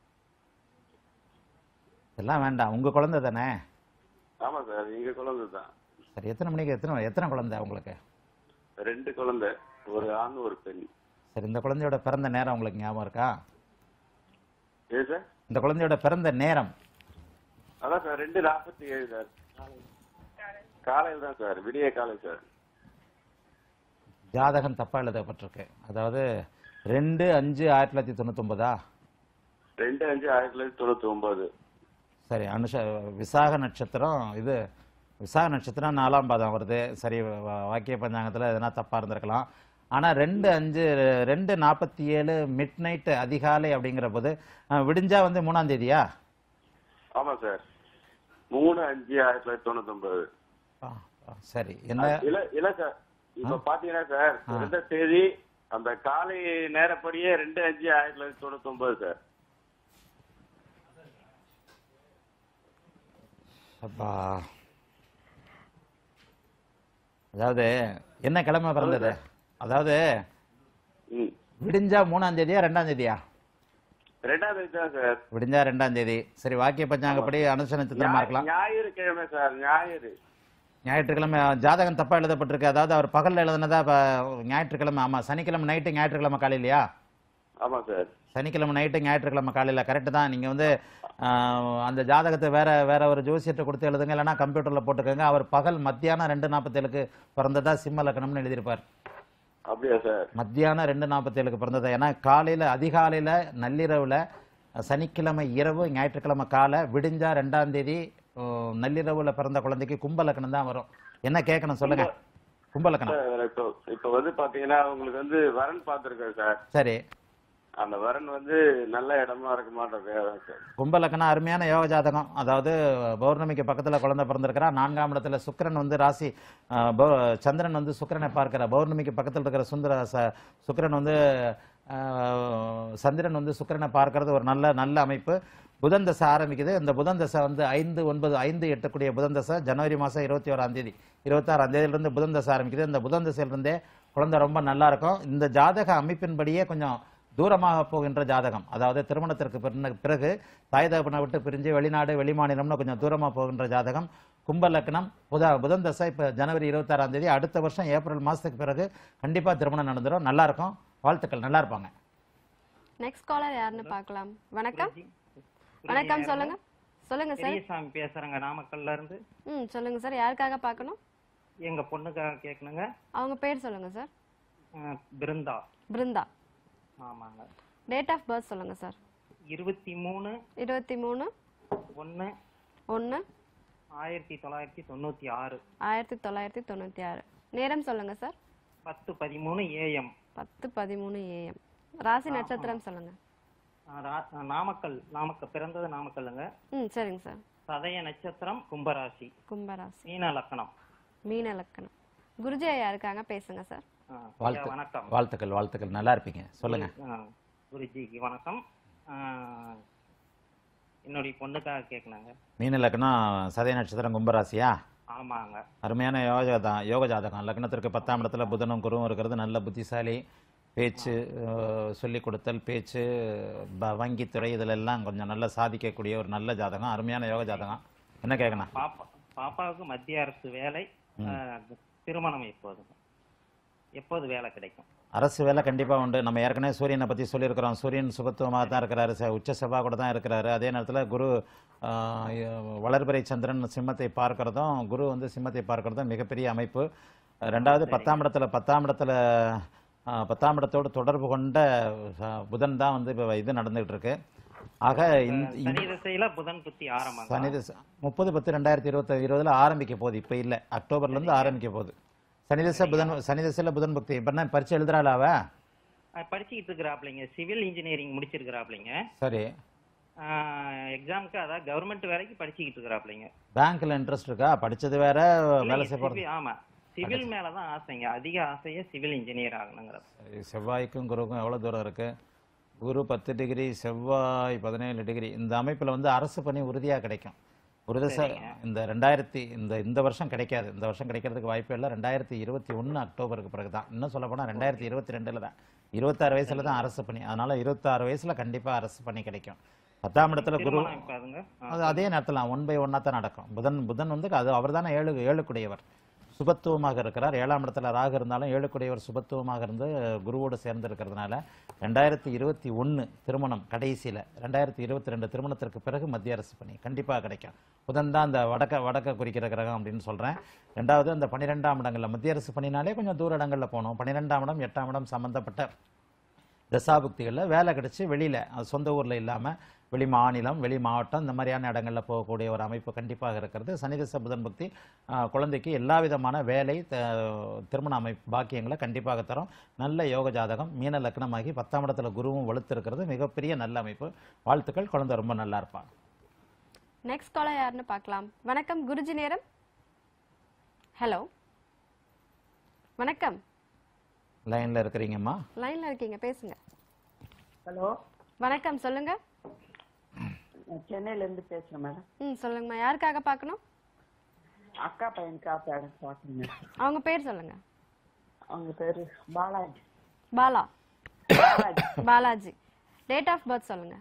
இதெல்லாம் வேண்டாம் உங்க குழந்தை தானே ஆமா சார் எங்க குழந்தை தான் சரி எத்தனை மணிக்கு எத்தனை எத்தனை குழந்தை உங்களுக்கு ரெண்டு குழந்தை ஒரு ஆண் ஒரு பெண் சரி இந்த குழந்தையோட பிறந்த நேரம் உங்களுக்கு ஞாபகம் இருக்கா ஏ சார் இந்த குழந்தையோட பிறந்த நேரம் அதான் சார் ரெண்டு நாற்பத்தி ஏழு சார் காலையில் தான் சார் விடிய காலை சார் ஜாதகம் தப்பா எழுதப்பட்டிருக்கு அதாவது ரெண்டு அஞ்சு ஆயிரத்தி தொள்ளாயிரத்தி தொண்ணூத்தொன்பதா ரெண்டு அஞ்சு ஆயிரத்தி தொள்ளாயிரத்தி தொண்ணூத்தி ஒன்பது சரி அனுஷ விசாக நட்சத்திரம் இது விசாக நட்சத்திரம் நாலாம் பாதம் வருது சரி வ- வாக்கிய பஞ்சாங்கத்தில் எதனா தப்பாக இருந்திருக்கலாம் ஆனால் ரெண்டு அஞ்சு ரெண்டு நாற்பத்தி ஏழு மிட் நைட்டு அதிகாலை அப்படிங்கிற போது அஹ், விடிஞ்சா வந்து மூணாம் தேதியா ஆமா சார் மூணு அஞ்சு ஆயிரத்தி தொள்ளாயிரத்தி தொண்ணூத்தி ஒன்பது ஆ, ஆ, சரி என்ன இல்ல இல்ல சார் இப்ப பாத்தீங்கன்னா சார் ரெண்டு தேதி அந்த காலை நேரப்படியே ரெண்டு அஞ்சு ஆயிரத்தி தொள்ளாயிரத்தி தொண்ணூத்தி ஒன்பது சார் அப்பா அதாவது என்ன கிழமை பிறந்தது அதாவது ம் விடிஞ்சா மூணாம் தேதியா ரெண்டாம் தேதியா ரெண்டாம் தேதி தான் சார் விடிஞ்சா ரெண்டாம் தேதி சரி வாக்கிய பஞ்சாங்கப்படி அனுச நட்சத்திரமா இருக்கலாம் ஞாயிறு கிழமை சார் ஞாயிறு ஞாயிற்றுக்கிழமை ஜாதகம் தப்பா எழுதப்பட்டிருக்கு அதாவது அவர் பகல்ல எழுதுனதா இப்ப ஞாயிற்றுக்கிழமை ஆமா சனிக்கிழமை நைட்டு ஞாயிற்றுக்கிழமை காலையிலையா ஆமா சார் சனிக்கிழமை நைட்டு ஞாயிற்றுக்கிழமை காலையில கரெக்டு தான் நீங்க வந்து ஆஹ், அந்த ஜாதகத்தை வேற வேற ஒரு ஜோசியத்தை கொடுத்து எழுதுங்க இல்லைன்னா கம்ப்யூட்டர்ல போட்டுக்கோங்க அவர் பகல் மத்தியானம் ரெண்டு நாற்பத்தேழுக்கு பிறந்ததா சிம்ம லக்னம்னு எழுதியிருப்பார் அப்படியா சார் மத்தியானம் ரெண்டு நாற்பத்தேழுக்கு பிறந்ததா ஏன்னா காலையில அதிகாலையில நள்ளிரவுல சனிக்கிழமை இரவு ஞாயிற்றுக்கிழமை காலை விடிஞ்சா ரெண்டாம் தேதி அஹ், நள்ளிரவுல பிறந்த குழந்தைக்கு கும்ப லக்னம் தான் வரும் என்ன கேட்கணும் சொல்லுங்க கும்ப லக்னம் சார், இப்போ இப்ப வந்து பாத்தீங்கன்னா உங்களுக்கு வந்து வரன் பார்த்திருக்கேன் சார் சரி அந்த வரன் வந்து நல்ல இடமா இருக்க மாட்டேன் சார் கும்ப லக்னம் அருமையான யோக ஜாதகம் அதாவது பௌர்ணமிக்கு பக்கத்துல குழந்தை பிறந்திருக்கிறா நான்காம் இடத்துல சுக்கிரன் வந்து ராசி அஹ், பௌ- சந்திரன் வந்து சுக்கிரனை பார்க்கிறார் பௌர்ணமிக்கு பக்கத்துல இருக்கிற சுந்தர ச- சுக்கிரன் வந்து அஹ், சந்திரன் வந்து சுக்கிரனை பார்க்கறது ஒரு நல்ல நல்ல அமைப்பு புதன் தசை ஆரம்பிக்குது இந்த புதன் தசை வந்து ஐந்து ஒன்பது ஐந்து எட்டக்கூடிய புதன் தசை ஜனவரி மாசம் இருபத்தி ஓராம் தேதி இருபத்தாறாம் தேதியிலிருந்து புதன் தசை ஆரம்பிக்குது இந்த புதன் தசையிலிருந்தே குழந்தை ரொம்ப நல்லா இருக்கும் இந்த ஜாதக அமைப்பின்படியே கொஞ்சம் தூரமாக போகின்ற ஜாதகம் அதாவது திருமணத்திற்கு பின்ன- பிறகு தாய் தகப்பனை விட்டு பிரிஞ்சு வெளிநாடு வெளிமாநிலம்னு கொஞ்சம் தூரமாக போகின்ற ஜாதகம் கும்ப லக்னம் புத புதன் தசை இப்போ ஜனவரி இருபத்தாறாம் தேதி அடுத்த வருஷம் ஏப்ரல் மாதத்துக்கு பிறகு கண்டிப்பாக திருமணம் நடந்துடும் நல்லா இருக்கும் வாழ்த்துக்கள் நல்லா இருப்பாங்க நெக்ஸ்ட் காலர் யாருன்னு பார்க்கலாம் வணக்கம் வணக்கம் சொல்லுங்க சொல்லுங்க சார் பெரியசாமி பேசுறேங்க நாமக்கல்ல இருந்து ம் சொல்லுங்க சார் யாருக்காக பார்க்கணும் எங்க பொண்ணுக்காக கேட்கணுங்க அவங்க பேர் சொல்லுங்க சார் அஹ், பிருந்தா பிருந்தா ஆமாங்க டேட் ஆஃப் பர்த் சொல்லுங்க சார் இருபத்தி மூணு இருபத்தி மூணு ஒன்று ஒன்று ஆயிரத்தி தொள்ளாயிரத்தி தொண்ணூத்தி ஆறு ஆயிரத்தி தொள்ளாயிரத்தி தொண்ணூற்றி ஆறு நேரம் சொல்லுங்க சார் பத்து பதிமூணு ஏஎம் பத்து பதிமூணு ஏஎம் ராசி நட்சத்திரம் சொல்லுங்க நாமக்கல் நாமக்கல் பிறந்தது நாமக்கல்லுங்க ம் சரிங்க சார் சதய நட்சத்திரம் கும்பராசி கும்பராசி மீன லக்கணம் மீன லக்கணம் குருஜி ஐயா இருக்காங்க பேசுங்க சார் ஆ, ஐயா, வாழ்த்து வணக்கம் வாழ்த்துக்கள் வாழ்த்துக்கள் நல்லா இருப்பீங்க சொல்லுங்க ஆ, குருஜிக்கு வணக்கம் ஆ, என்னுடைய பொண்ணுக்காக கேட்கணுங்க மீன லக்னம் சதய நட்சத்திரம் கும்பராசியா ஆமாங்க அருமையான யோக தான் யோக ஜாதகம் லக்னத்திற்கு பத்தாம் இடத்துல புதனும் குருவும் இருக்கிறது நல்ல புத்திசாலி பேச்சு அஹ், சொல்லிக் கொடுத்தல் பேச்சு ப- வங்கித்துறை இதில் எல்லாம் கொஞ்சம் நல்லா சாதிக்கக்கூடிய ஒரு நல்ல ஜாதகம் அருமையான யோக ஜாதகம் என்ன கேட்கணும் பாப்பா பாப்பாவுக்கு மத்திய அரசு வேலை ஆ, திருமணம் எப்போது எப்போது வேலை கிடைக்கும் அரசு வேலை கண்டிப்பாக உண்டு நம்ம ஏற்கனவே சூரியனை பற்றி சொல்லியிருக்கிறோம் சூரியன் சுபத்துவமாக தான் இருக்கிறாரு ச- உச்ச செவ்வாய் கூட தான் இருக்கிறாரு அதே நேரத்தில் குரு ஆஹ், வளர்பிறை சந்திரன் சிம்மத்தை பார்க்கறதும் குரு வந்து சிம்மத்தை பார்க்கறதும் மிகப்பெரிய அமைப்பு ரெண்டாவது பத்தாம் இடத்துல பத்தாம் இடத்துல ஆஹ், பத்தாம் இடத்தோடு தொடர்பு கொண்ட ஆஹ், புதன் தான் வந்து இப்போ இது நடந்துகிட்டு இருக்கு ஆக இந்த சனி திசையில புதன் புத்தி ஆரம்பம் சனி திசை முப்பது பத்து ரெண்டாயிரத்தி இருபத்தி இருபதுல ஆரம்பிக்க போகுது இப்போ இல்லை அக்டோபர்லேருந்து ஆரம்பிக்க போகுது சனி திசை புதன் சனி திசையில் புதன் பக்தி இப்போ என்ன பரிச்சை எழுதுறாள் அவ படிச்சுக்கிட்டு இருக்கிறாப்லைங்க சிவில் இன்ஜினியரிங் முடிச்சிருக்கிறாப்லைங்க சரி எக்ஸாமுக்கு அதாவது கவர்மெண்ட் வேலைக்கு படிச்சுக்கிட்டு இருக்கிறாப்லைங்க பேங்க்ல இன்ட்ரெஸ்ட் இருக்கா படிச்சது வேற வேலை செய்ய போறது சிவில் ஆமா சிவில் மேலதான் ஆசைங்க அதிக ஆசையே சிவில் இன்ஜினியர் ஆகணுங்கிற சரி, செவ்வாய்க்கும் குருவுக்கும் எவ்வளவு தூரம் இருக்கு குரு பத்து டிகிரி செவ்வாய் பதினேழு டிகிரி இந்த அமைப்புல வந்து அரசு பணி உறுதியா கிடைக்கும் ஒரு திசை இந்த ரெண்டாயிரத்தி இந்த இந்த வருஷம் கிடைக்காது இந்த வருஷம் கிடைக்கிறதுக்கு வாய்ப்பே இல்லை ரெண்டாயிரத்தி இருபத்தி ஒன்று அக்டோபருக்கு பிறகு தான் இன்னும் சொல்ல போனால் ரெண்டாயிரத்தி இருபத்தி ரெண்டில் தான் இருபத்தாறு வயசுல தான் அரசு பணி அதனால இருபத்தாறு வயசுல கண்டிப்பா அரசு பணி கிடைக்கும் பத்தாம் இடத்துல குரு திருமணம் இப்ப அதுங்க ஆ. அது அதே நேரத்தில் ஒன் பை ஒன்னாக தான் நடக்கும் புதன் புதன் வந்து அது அவர் தானே ஏழு ஏழுக்குடையவர் சுபத்துவமாக இருக்கிறார் ஏழாம் இடத்துல ராகு இருந்தாலும் ஏழுக்குடையவர் சுபத்துவமாக இருந்து குருவோடு சேர்ந்து இருக்கிறதுனால ரெண்டாயிரத்தி இருபத்தி ஒன்று திருமணம் கடைசியில் ரெண்டாயிரத்தி இருபத்தி ரெண்டு திருமணத்திற்கு பிறகு மத்திய அரசு பணி கண்டிப்பாக கிடைக்கும் புதன் தான் அந்த வடக்க வடக்க குறிக்கிற கிரகம் அப்படின்னு சொல்கிறேன் ரெண்டாவது அந்த பன்னிரெண்டாம் இடங்களில் மத்திய அரசு பணினாலே கொஞ்சம் தூர இடங்களில் போகணும் பன்னிரெண்டாம் இடம் எட்டாம் இடம் சம்மந்தப்பட்ட தசாபுக்திகளில் வேலை கிடைச்சி வெளியில் சொந்த ஊரில் இல்லாமல் வெளி மாநிலம் வெளி மாவட்டம் இந்த மாதிரியான இடங்களில் போகக்கூடிய ஒரு அமைப்பு கண்டிப்பாக இருக்கிறது சனிதச புதன் பக்தி ஆஹ், குழந்தைக்கு எல்லா விதமான வேலை த- திருமண அமைப்பு பாக்கியங்களை கண்டிப்பாக தரும் நல்ல யோக ஜாதகம் மீன லக்னமாகி பத்தாம் இடத்துல குருவும் வலுத்திருக்கிறது மிகப்பெரிய நல்ல அமைப்பு வாழ்த்துக்கள் குழந்தை ரொம்ப நல்லா இருப்பாங்க நெக்ஸ்ட் காலர் யாருன்னு பார்க்கலாம் வணக்கம் குருஜி நேரம் ஹலோ வணக்கம் லைனில் இருக்கிறீங்கம்மா லைன்ல இருக்கீங்க பேசுங்க ஹலோ வணக்கம் சொல்லுங்க நான் சென்னையில இருந்து பேசுறேன் மேடம் ம் சொல்லுங்கம்மா யாருக்காக பார்க்கணும் அக்கா பையனுக்காக பேரண்ட் பார்க்கணும் அவங்க பேர் சொல்லுங்க அவங்க பேரு Balaji Bala Balaji Balaji date of birth சொல்லுங்க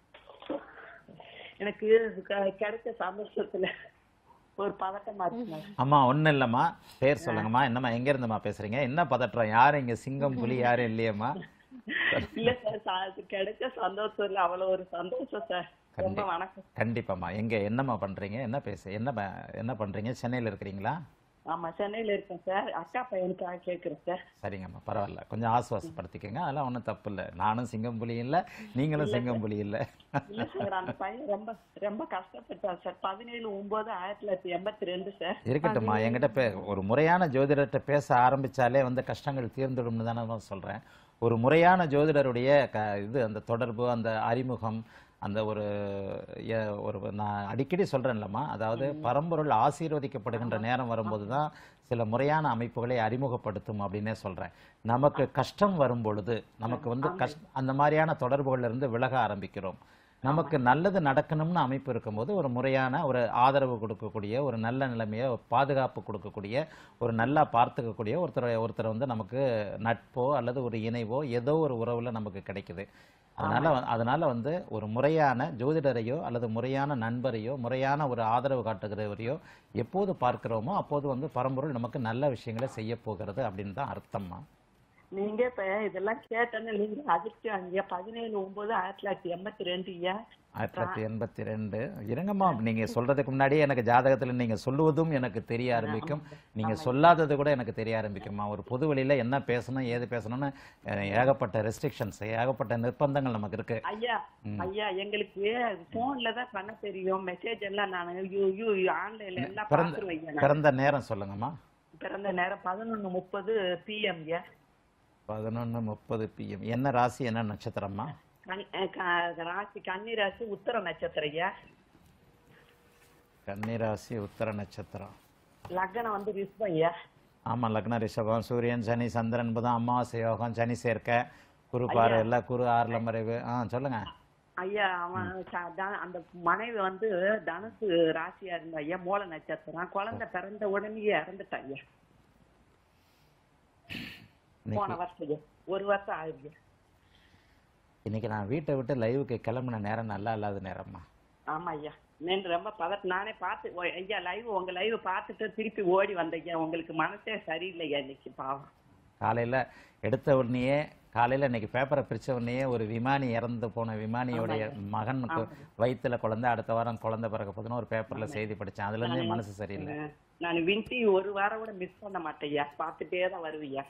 எனக்கு இது க- கிடைச்ச சந்தோஷத்துல ஒரு பதட்டமா இருக்கு மேடம் அம்மா ஒன்றும் இல்லைம்மா பேர் சொல்லுங்கம்மா என்னம்மா எங்கேருந்தும்மா பேசுகிறீங்க என்ன பதற்றம் யாரும் இங்கே சிங்கம் புலி யாரும் இல்லையேம்மா இல்ல சார் சா- அது கிடைச்ச சந்தோஷத்துல அவ்வளவு ஒரு சந்தோஷம் சார் ரொம்ப வணக்கம் கண்டிப்பாம்மா எங்கே என்னம்மா பண்ணுறீங்க என்ன பேச என்ன ப- என்ன பண்ணுறீங்க சென்னையில் இருக்கிறீங்களா ஆமா சென்னையில இருக்கேன் சார் அக்கா பையனுக்காக கேக்குறேன் சார் சரிங்கம்மா பரவாயில்ல கொஞ்சம் ஆசுவாசப்படுத்திக்கங்க அதெல்லாம் ஒன்றும் தப்பு இல்லை நானும் சிங்கம் புலி இல்லை நீங்களும் சிங்கம் புலி இல்லை இல்ல சார் அந்த பையன் ரொம்ப ரொம்ப கஷ்டப்பட்டார் சார் பதினேழு ஒன்பது ஆயிரத்தி தொள்ளாயிரத்தி எண்பத்தி ரெண்டு சார் இருக்கட்டும்மா என்கிட்ட பே ஒரு முறையான ஜோதிடர்கிட்ட பேச ஆரம்பிச்சாலே வந்து கஷ்டங்கள் தீர்ந்துடும்னு தானே நான் சொல்கிறேன் ஒரு முறையான ஜோதிடருடைய க இது அந்த தொடர்பு அந்த அறிமுகம் அந்த ஒரு எ- ஒரு நான் அடிக்கடி சொல்கிறேன்லம்மா அதாவது பரம்பொருள் ஆசீர்வதிக்கப்படுகின்ற நேரம் வரும்போது தான் சில முறையான அமைப்புகளை அறிமுகப்படுத்தும் அப்படின்னே சொல்கிறேன் நமக்கு கஷ்டம் வரும் பொழுது நமக்கு வந்து கஷ் அந்த மாதிரியான தொடர்புகள்ல இருந்து விலக ஆரம்பிக்கிறோம் நமக்கு நல்லது நடக்கணும்னு அமைப்பு இருக்கும்போது ஒரு முறையான ஒரு ஆதரவு கொடுக்கக்கூடிய ஒரு நல்ல நிலைமையை ஒரு பாதுகாப்பு கொடுக்கக்கூடிய ஒரு நல்லா பார்த்துக்கக்கூடிய ஒருத்தர் ஒருத்தர் வந்து நமக்கு நட்போ அல்லது ஒரு இணைவோ ஏதோ ஒரு உறவுல நமக்கு கிடைக்குது அதனால வ- அதனால வந்து ஒரு முறையான ஜோதிடரையோ அல்லது முறையான நண்பரையோ முறையான ஒரு ஆதரவு காட்டுகிறவரையோ எப்போது பார்க்கிறோமோ அப்போது வந்து பரம்பொருள் நமக்கு நல்ல விஷயங்களை செய்ய போகிறது அப்படின்னு தான் அர்த்தம்மா நீங்க இப்ப இதெல்லாம் கேட்டோன்னு நீங்க அதிர்ச்சி ஐயா பதினேழு ஒன்பது ஆயிரத்தி தொள்ளாயிரத்தி எண்பத்தி ரெண்டு ஐயா ஆயிரத்தி தொள்ளாயிரத்தி எண்பத்தி ரெண்டு இருங்கம்மா நீங்க சொல்றதுக்கு முன்னாடியே எனக்கு ஜாதகத்துல நீங்க சொல்லுவதும் எனக்கு தெரிய ஆரம்பிக்கும் நீங்க சொல்லாதது கூட எனக்கு தெரிய ஆரம்பிக்கும்மா ஒரு பொது வழியில என்ன பேசணும் ஏது பேசணும்னு அஹ், ஏகப்பட்ட ரெஸ்ட்ரிக்ஷன்ஸ் ஏகப்பட்ட நிர்பந்தங்கள் நமக்கு இருக்கு ஐயா ம். ஐயா எங்களுக்கு போன்ல தான் பண்ண தெரியும் மெசேஜ் எல்லாம் நான் யூ யூ ஆன்லைன்ல எல்லாம் பிறந்த பாத்துருவேன் ஐயா நான். பிறந்த நேரம் சொல்லுங்கம்மா பிறந்த நேரம் பதினொன்னு முப்பது பிஎம் ஐயா பதினொன்று முப்பது பிஎம் என்ன ராசி என்ன நட்சத்திரம்மா கன்- அஹ் க- ராசி கன்னி ராசி உத்தர நட்சத்திரம் ஐயா கன்னிராசி உத்தர நட்சத்திரம் லக்னம் வந்து ரிஷபம் ஐயா ஆமா லக்ன ரிஷபம் சூரியன் சனி சந்திரன் புதன் அமாவாசை யோகம் சனி சேர்க்க குரு பாறை எல்லாம் குரு ஆறுல மறைவு ஆ சொல்லுங்க ஐயா அவன் ச- த- அந்த மனைவி வந்து தனுசு ராசியா இருந்தா ஐயா மூல நட்சத்திரம் குழந்தை பிறந்த உடனே இறந்துட்டா ஐயா போன இன்னைக்கு வருஷம் ஐயா ஒரு வருஷம் ஆகுது இன்னைக்கு நான் வீட்டை விட்டு லைவுக்கு கிளம்புன நேரம் நல்லா இல்லாத நேரம்மா ஆமா ஐயா நின்று ரொம்ப பதட்டு நானே பார்த்து ஓ- ஐயா லைவ் உங்க லைவ் பார்த்துட்டு திருப்பி ஓடி வந்தேன் ஐயா உங்களுக்கு மனசே சரியில்லையா இன்னைக்கு பாவம் காலையில எடுத்த உடனேயே காலையில இன்னைக்கு பேப்பரை பிரிச்ச உடனேயே ஒரு விமானி இறந்து போன விமானியோடைய மகனுக்கு வயித்துல குழந்தை அடுத்த வாரம் குழந்தை பிறக்க போதுன்னு ஒரு பேப்பர்ல செய்தி படிச்சேன் அதுல இருந்தே மனசு சரியில்லை அஹ், நான் வின்டி ஒரு வாரம் கூட மிஸ் பண்ண மாட்டேன் ஐயா பார்த்துட்டே தான் வருவியா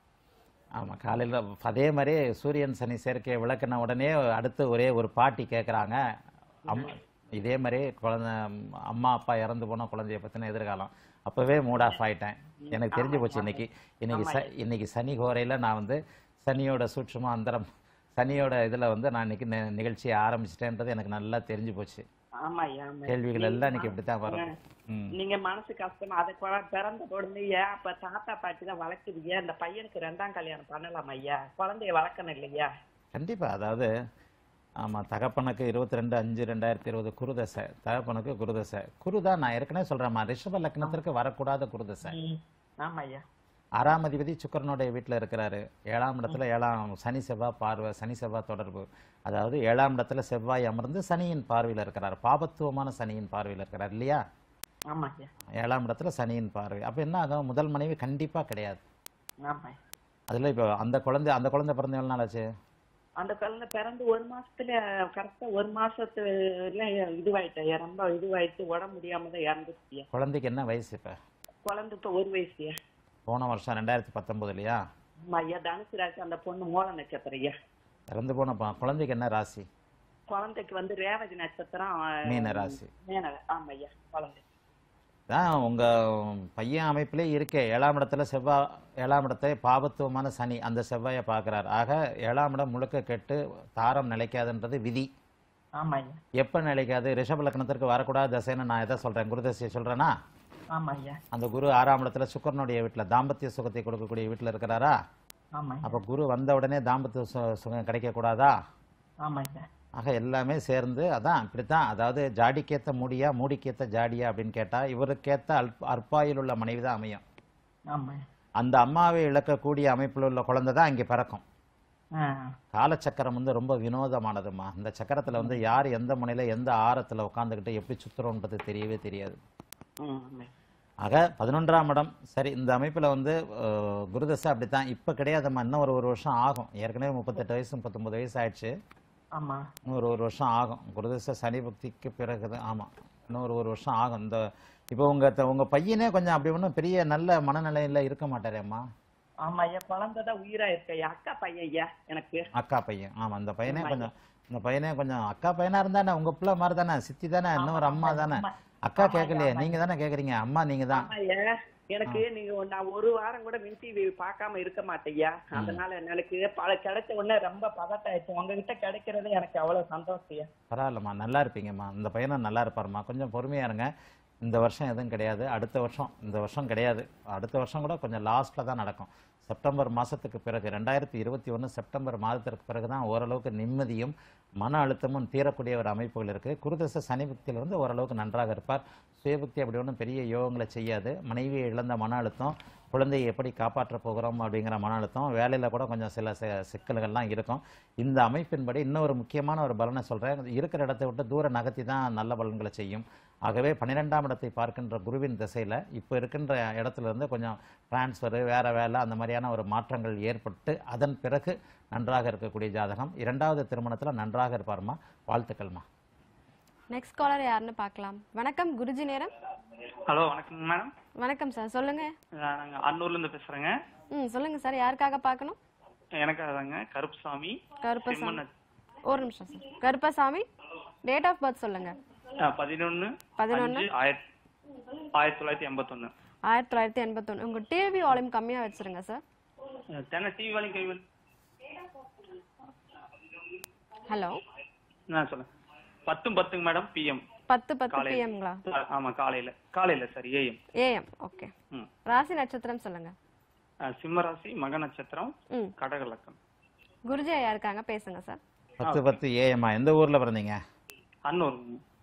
ஆமா காலையில அதே மாதிரி சூரியன் சனி சேர்க்கையை விளக்குன உடனே அடுத்து ஒரே ஒரு பாட்டி கேக்குறாங்க அம் இதே மாதிரி குழந்தை அம்மா அப்பா இறந்து போன குழந்தைய பத்தின எதிர்காலம் அப்பவே மூட் ஆஃப் ஆயிட்டேன் எனக்கு தெரிஞ்சு போச்சு இன்னைக்கு இன்னைக்கு ச இன்னைக்கு சனி கோரையில நான் வந்து சனியோட சூட்சும அந்தரம் சனியோட இதுல வந்து நான் இன்னைக்கு நி- நிகழ்ச்சியை ஆரம்பிச்சிட்டேன்றது எனக்கு நல்லா தெரிஞ்சு போச்சு ஆமா ஐயா ஆமா கேள்விகள் எல்லாம் இன்னைக்கு இப்படித்தான் வரும் ம் நீங்க மனசு கஷ்டமா அதை குழ- பிறந்த உடனே அப்ப தாத்தா பாட்டி தான் வளர்க்குறீங்க இந்த பையனுக்கு ரெண்டாம் கல்யாணம் பண்ணலாம் ஐயா குழந்தைய வளர்க்கணும் இல்லையா கண்டிப்பா அதாவது ஆமா தகப்பனுக்கு இருபத்தி ரெண்டு அஞ்சு ரெண்டாயிரத்தி இருபது குருதசை தகப்பனுக்கு குருதசை குருதான் நான் ஏற்கனவே சொல்றேன்மா ரிஷப லக்னத்திற்கு வரக்கூடாத குருதசை ஆமா ஐயா ஆறாம் அதிபதி சுக்கரனுடைய வீட்டுல இருக்கிறாரு ஏழாம் இடத்துல ஏழாம் சனி செவ்வாய் பார்வை சனி செவ்வாய் தொடர்பு அதாவது ஏழாம் இடத்துல செவ்வாய் அமர்ந்து சனியின் பார்வையில இருக்கிறார் பாபத்துவமான சனியின் பார்வையில இருக்கிறார் இல்லையா ஆமா ஐயா ஏழாம் இடத்துல சனியின் பார்வை அப்ப என்ன ஆகும் முதல் மனைவி கண்டிப்பா கிடையாது ஆமா ஐயா. அதுல இப்ப அந்த குழந்தை அந்த குழந்தை பிறந்த எவ்வளவு நாள் ஆச்சு அந்த குழந்தை பிறந்து ஒரு மாசத்துல கரெக்டா ஒரு மாசத்துல இதுவாயிட்டா ரொம்ப இதுவாயிட்டு உடம்பு முடியாம தான் இறந்துச்சு குழந்தைக்கு என்ன வயசு இப்ப குழந்தை இப்ப ஒரு வயசு போன வருஷம் ரெண்டாயிரத்தி பத்தொன்பதுலையா ஆமா ஐயா தனுசு ராசி அந்த பொண்ணு மூல நட்சத்திரம் ஐயா இறந்து போன ப- குழந்தைக்கு என்ன ராசி குழந்தைக்கு வந்து ரேவதி நட்சத்திரம் மீன ராசி மீன ஆமா ஐயா குழந்தை தான் உங்க பையன் அமைப்பிலே இருக்கே ஏழாம் இடத்துல செவ்வாய் ஏழாம் இடத்தை பாபத்துவமான சனி அந்த செவ்வாயை பார்க்கிறார் ஆக ஏழாம் இடம் முழுக்க கெட்டு தாரம் நிலைக்காதுன்றது விதி ஆமா ஐயா எப்ப நிலைக்காது ரிஷப லக்னத்திற்கு வரக்கூடாத தசைன்னு நான் எதை சொல்றேன் குருதசையை சொல்றேனா ஆமா ஐயா அந்த குரு ஆறாம் இடத்துல சுக்கரனுடைய வீட்டுல தாம்பத்திய சுகத்தை கொடுக்கக்கூடிய வீட்டுல இருக்கிறாரா ஆமா ஐயா அப்ப குரு வந்த உடனே தாம்பத்திய சு- சுகம் கிடைக்க கூடாதா ஆமா ஐயா ஆக எல்லாமே சேர்ந்து அதான் இப்படித்தான் அதாவது ஜாடிக்கேத்த முடியா மூடிக்கேத்த ஜாடியா அப்படின்னு கேட்டா இவருக்கேத்த அல்ப அற்பாயில் உள்ள மனைவி தான் அமையும் ஆமா ஐயா. அந்த அம்மாவை இழக்கக்கூடிய அமைப்பில் உள்ள குழந்தை தான் இங்கே பிறக்கும் ஆ காலச்சக்கரம் வந்து ரொம்ப வினோதமானதுமா இந்த சக்கரத்துல வந்து யார் எந்த முனையில எந்த ஆரத்துல உட்காந்துக்கிட்டு எப்படி சுத்துறோன்றது தெரியவே தெரியாது ம், ஆமா. ஆக பதினொன்றாம் இடம் சரி இந்த அமைப்புல வந்து அஹ், குருதசை அப்படித்தான் இப்ப கிடையாதும்மா இன்னும் ஒரு ஒரு வருஷம் ஆகும் ஏற்கனவே முப்பத்தெட்டு வயசு முப்பத்தொன்பது வயசு ஆயிடுச்சு ஆமா இன்னும் ஒரு ஒரு வருஷம் ஆகும் குருதசை சனி பக்திக்கு பிறகு ஆமா இன்னும் ஒரு ஒரு வருஷம் ஆகும் இந்த இப்போ உங்க த- உங்க பையனே கொஞ்சம் அப்படி ஒன்றும் பெரிய நல்ல மனநிலையில இருக்க மாட்டாரேம்மா ஆமா ஐயா குழந்தை தான் உயிரா இருக்க ஐயா அக்கா பையன் ஐயா எனக்கு அக்கா பையன் ஆமா இந்த பையனே கொஞ்சம் இந்த பையனே கொஞ்சம் அக்கா பையனா இருந்தானே உங்க பிள்ளை மாதிரி தானே சித்தி தானே இன்னொரு அம்மா தானே அக்கா கேட்கலையே நீங்க தானே கேக்குறீங்க அம்மா நீங்க தான் ஆமா ஐயா எனக்கு நீங்க ஒரு- நான் ஒரு வாரம் கூட மின் டிவி பார்க்காம இருக்க மாட்டேயா அதனால எனக்கு பல கிடைச்ச உடனே ரொம்ப பதட்டாயிடுச்சு உங்ககிட்ட கிடைக்கிறது எனக்கு அவ்வளவு சந்தோஷம் ஐயா பரவாயில்லம்மா நல்லா இருப்பீங்கம்மா இந்த பையனும் நல்லா இருப்பாருமா கொஞ்சம் பொறுமையா இருங்க இந்த வருஷம் எதுவும் கிடையாது அடுத்த வருஷம் இந்த வருஷம் கிடையாது அடுத்த வருஷம் கூட கொஞ்சம் லாஸ்ட்ல தான் நடக்கும் செப்டம்பர் மாதத்துக்கு பிறகு ரெண்டாயிரத்தி இருபத்தி ஒன்று செப்டம்பர் மாதத்திற்கு பிறகு தான் ஓரளவுக்கு நிம்மதியும் மன அழுத்தமும் தீரக்கூடிய ஒரு அமைப்புகள் இருக்குது குருதச சனி புக்தியில் வந்து ஓரளவுக்கு நன்றாக இருப்பார் சுயபுக்தி அப்படி ஒன்றும் பெரிய யோகங்களை செய்யாது மனைவியை இழந்த மன அழுத்தம் குழந்தையை எப்படி காப்பாற்ற போகிறோம் அப்படிங்கிற மன அழுத்தம் வேலையில் கூட கொஞ்சம் சில சி- சிக்கல்கள்லாம் இருக்கும் இந்த அமைப்பின்படி இன்னொரு முக்கியமான ஒரு பலனை சொல்கிறேன் இருக்கிற இடத்தை விட்டு தூர நகர்த்தி தான் நல்ல பலன்களை செய்யும் ஆகவே பன்னிரெண்டாம் இடத்தை பார்க்கின்ற குருவின் திசையில் இப்போ இருக்கின்ற இடத்துல இருந்து கொஞ்சம் டிரான்ஸ்ஃபரு வேறு வேலை அந்த மாதிரியான ஒரு மாற்றங்கள் ஏற்பட்டு அதன் பிறகு நன்றாக இருக்கக்கூடிய ஜாதகம் இரண்டாவது திருமணத்தில் நன்றாக இருப்பார்மா வாழ்த்துக்கள்மா நெக்ஸ்ட் காலர் யாருன்னு பார்க்கலாம் வணக்கம் குருஜி நேரம் ஹலோ வணக்கம் மேடம் வணக்கம் சார் சொல்லுங்க நாங்கள் அன்னூர்ல இருந்து பேசுறேங்க ம் சொல்லுங்க சார் யாருக்காக பார்க்கணும் எனக்காக தாங்க கருப்புசாமி கருப்பசாமி செம்மண்ண ஒரு நிமிஷம் sir Karuppasamy date of birth சொல்லுங்க பதினொன்னு பதினொன்னு? அஞ்சு ஆயிரத்தி ஆயிரத்தி தொள்ளாயிரத்தி எண்பத்தொன்னு ஆயிரத்தி தொள்ளாயிரத்தி எண்பத்தொன்று உங்க டிவி வால்யூம் கம்மியா வச்சிருங்க சார் தென்னை டிவி வேலையும் கைவல் ஹலோ நான் சொல்லுங்க பத்தும் பத்துங்க மேடம் பிஎம் பத்து பத்து பிஎம்ங்களா ஆமா காலையில காலையில சார் ஏஎம் ஏஎம் ஓகே ம் ராசி நட்சத்திரம் சொல்லுங்க சிம்மராசி மக நட்சத்திரம் ம் கடகலக்கம் குருஜி ஐயா இருக்காங்க பேசுங்க சார் பத்து பத்து ஏஎம்மா எந்த ஊரில் பிறந்தீங்க அன்னூர்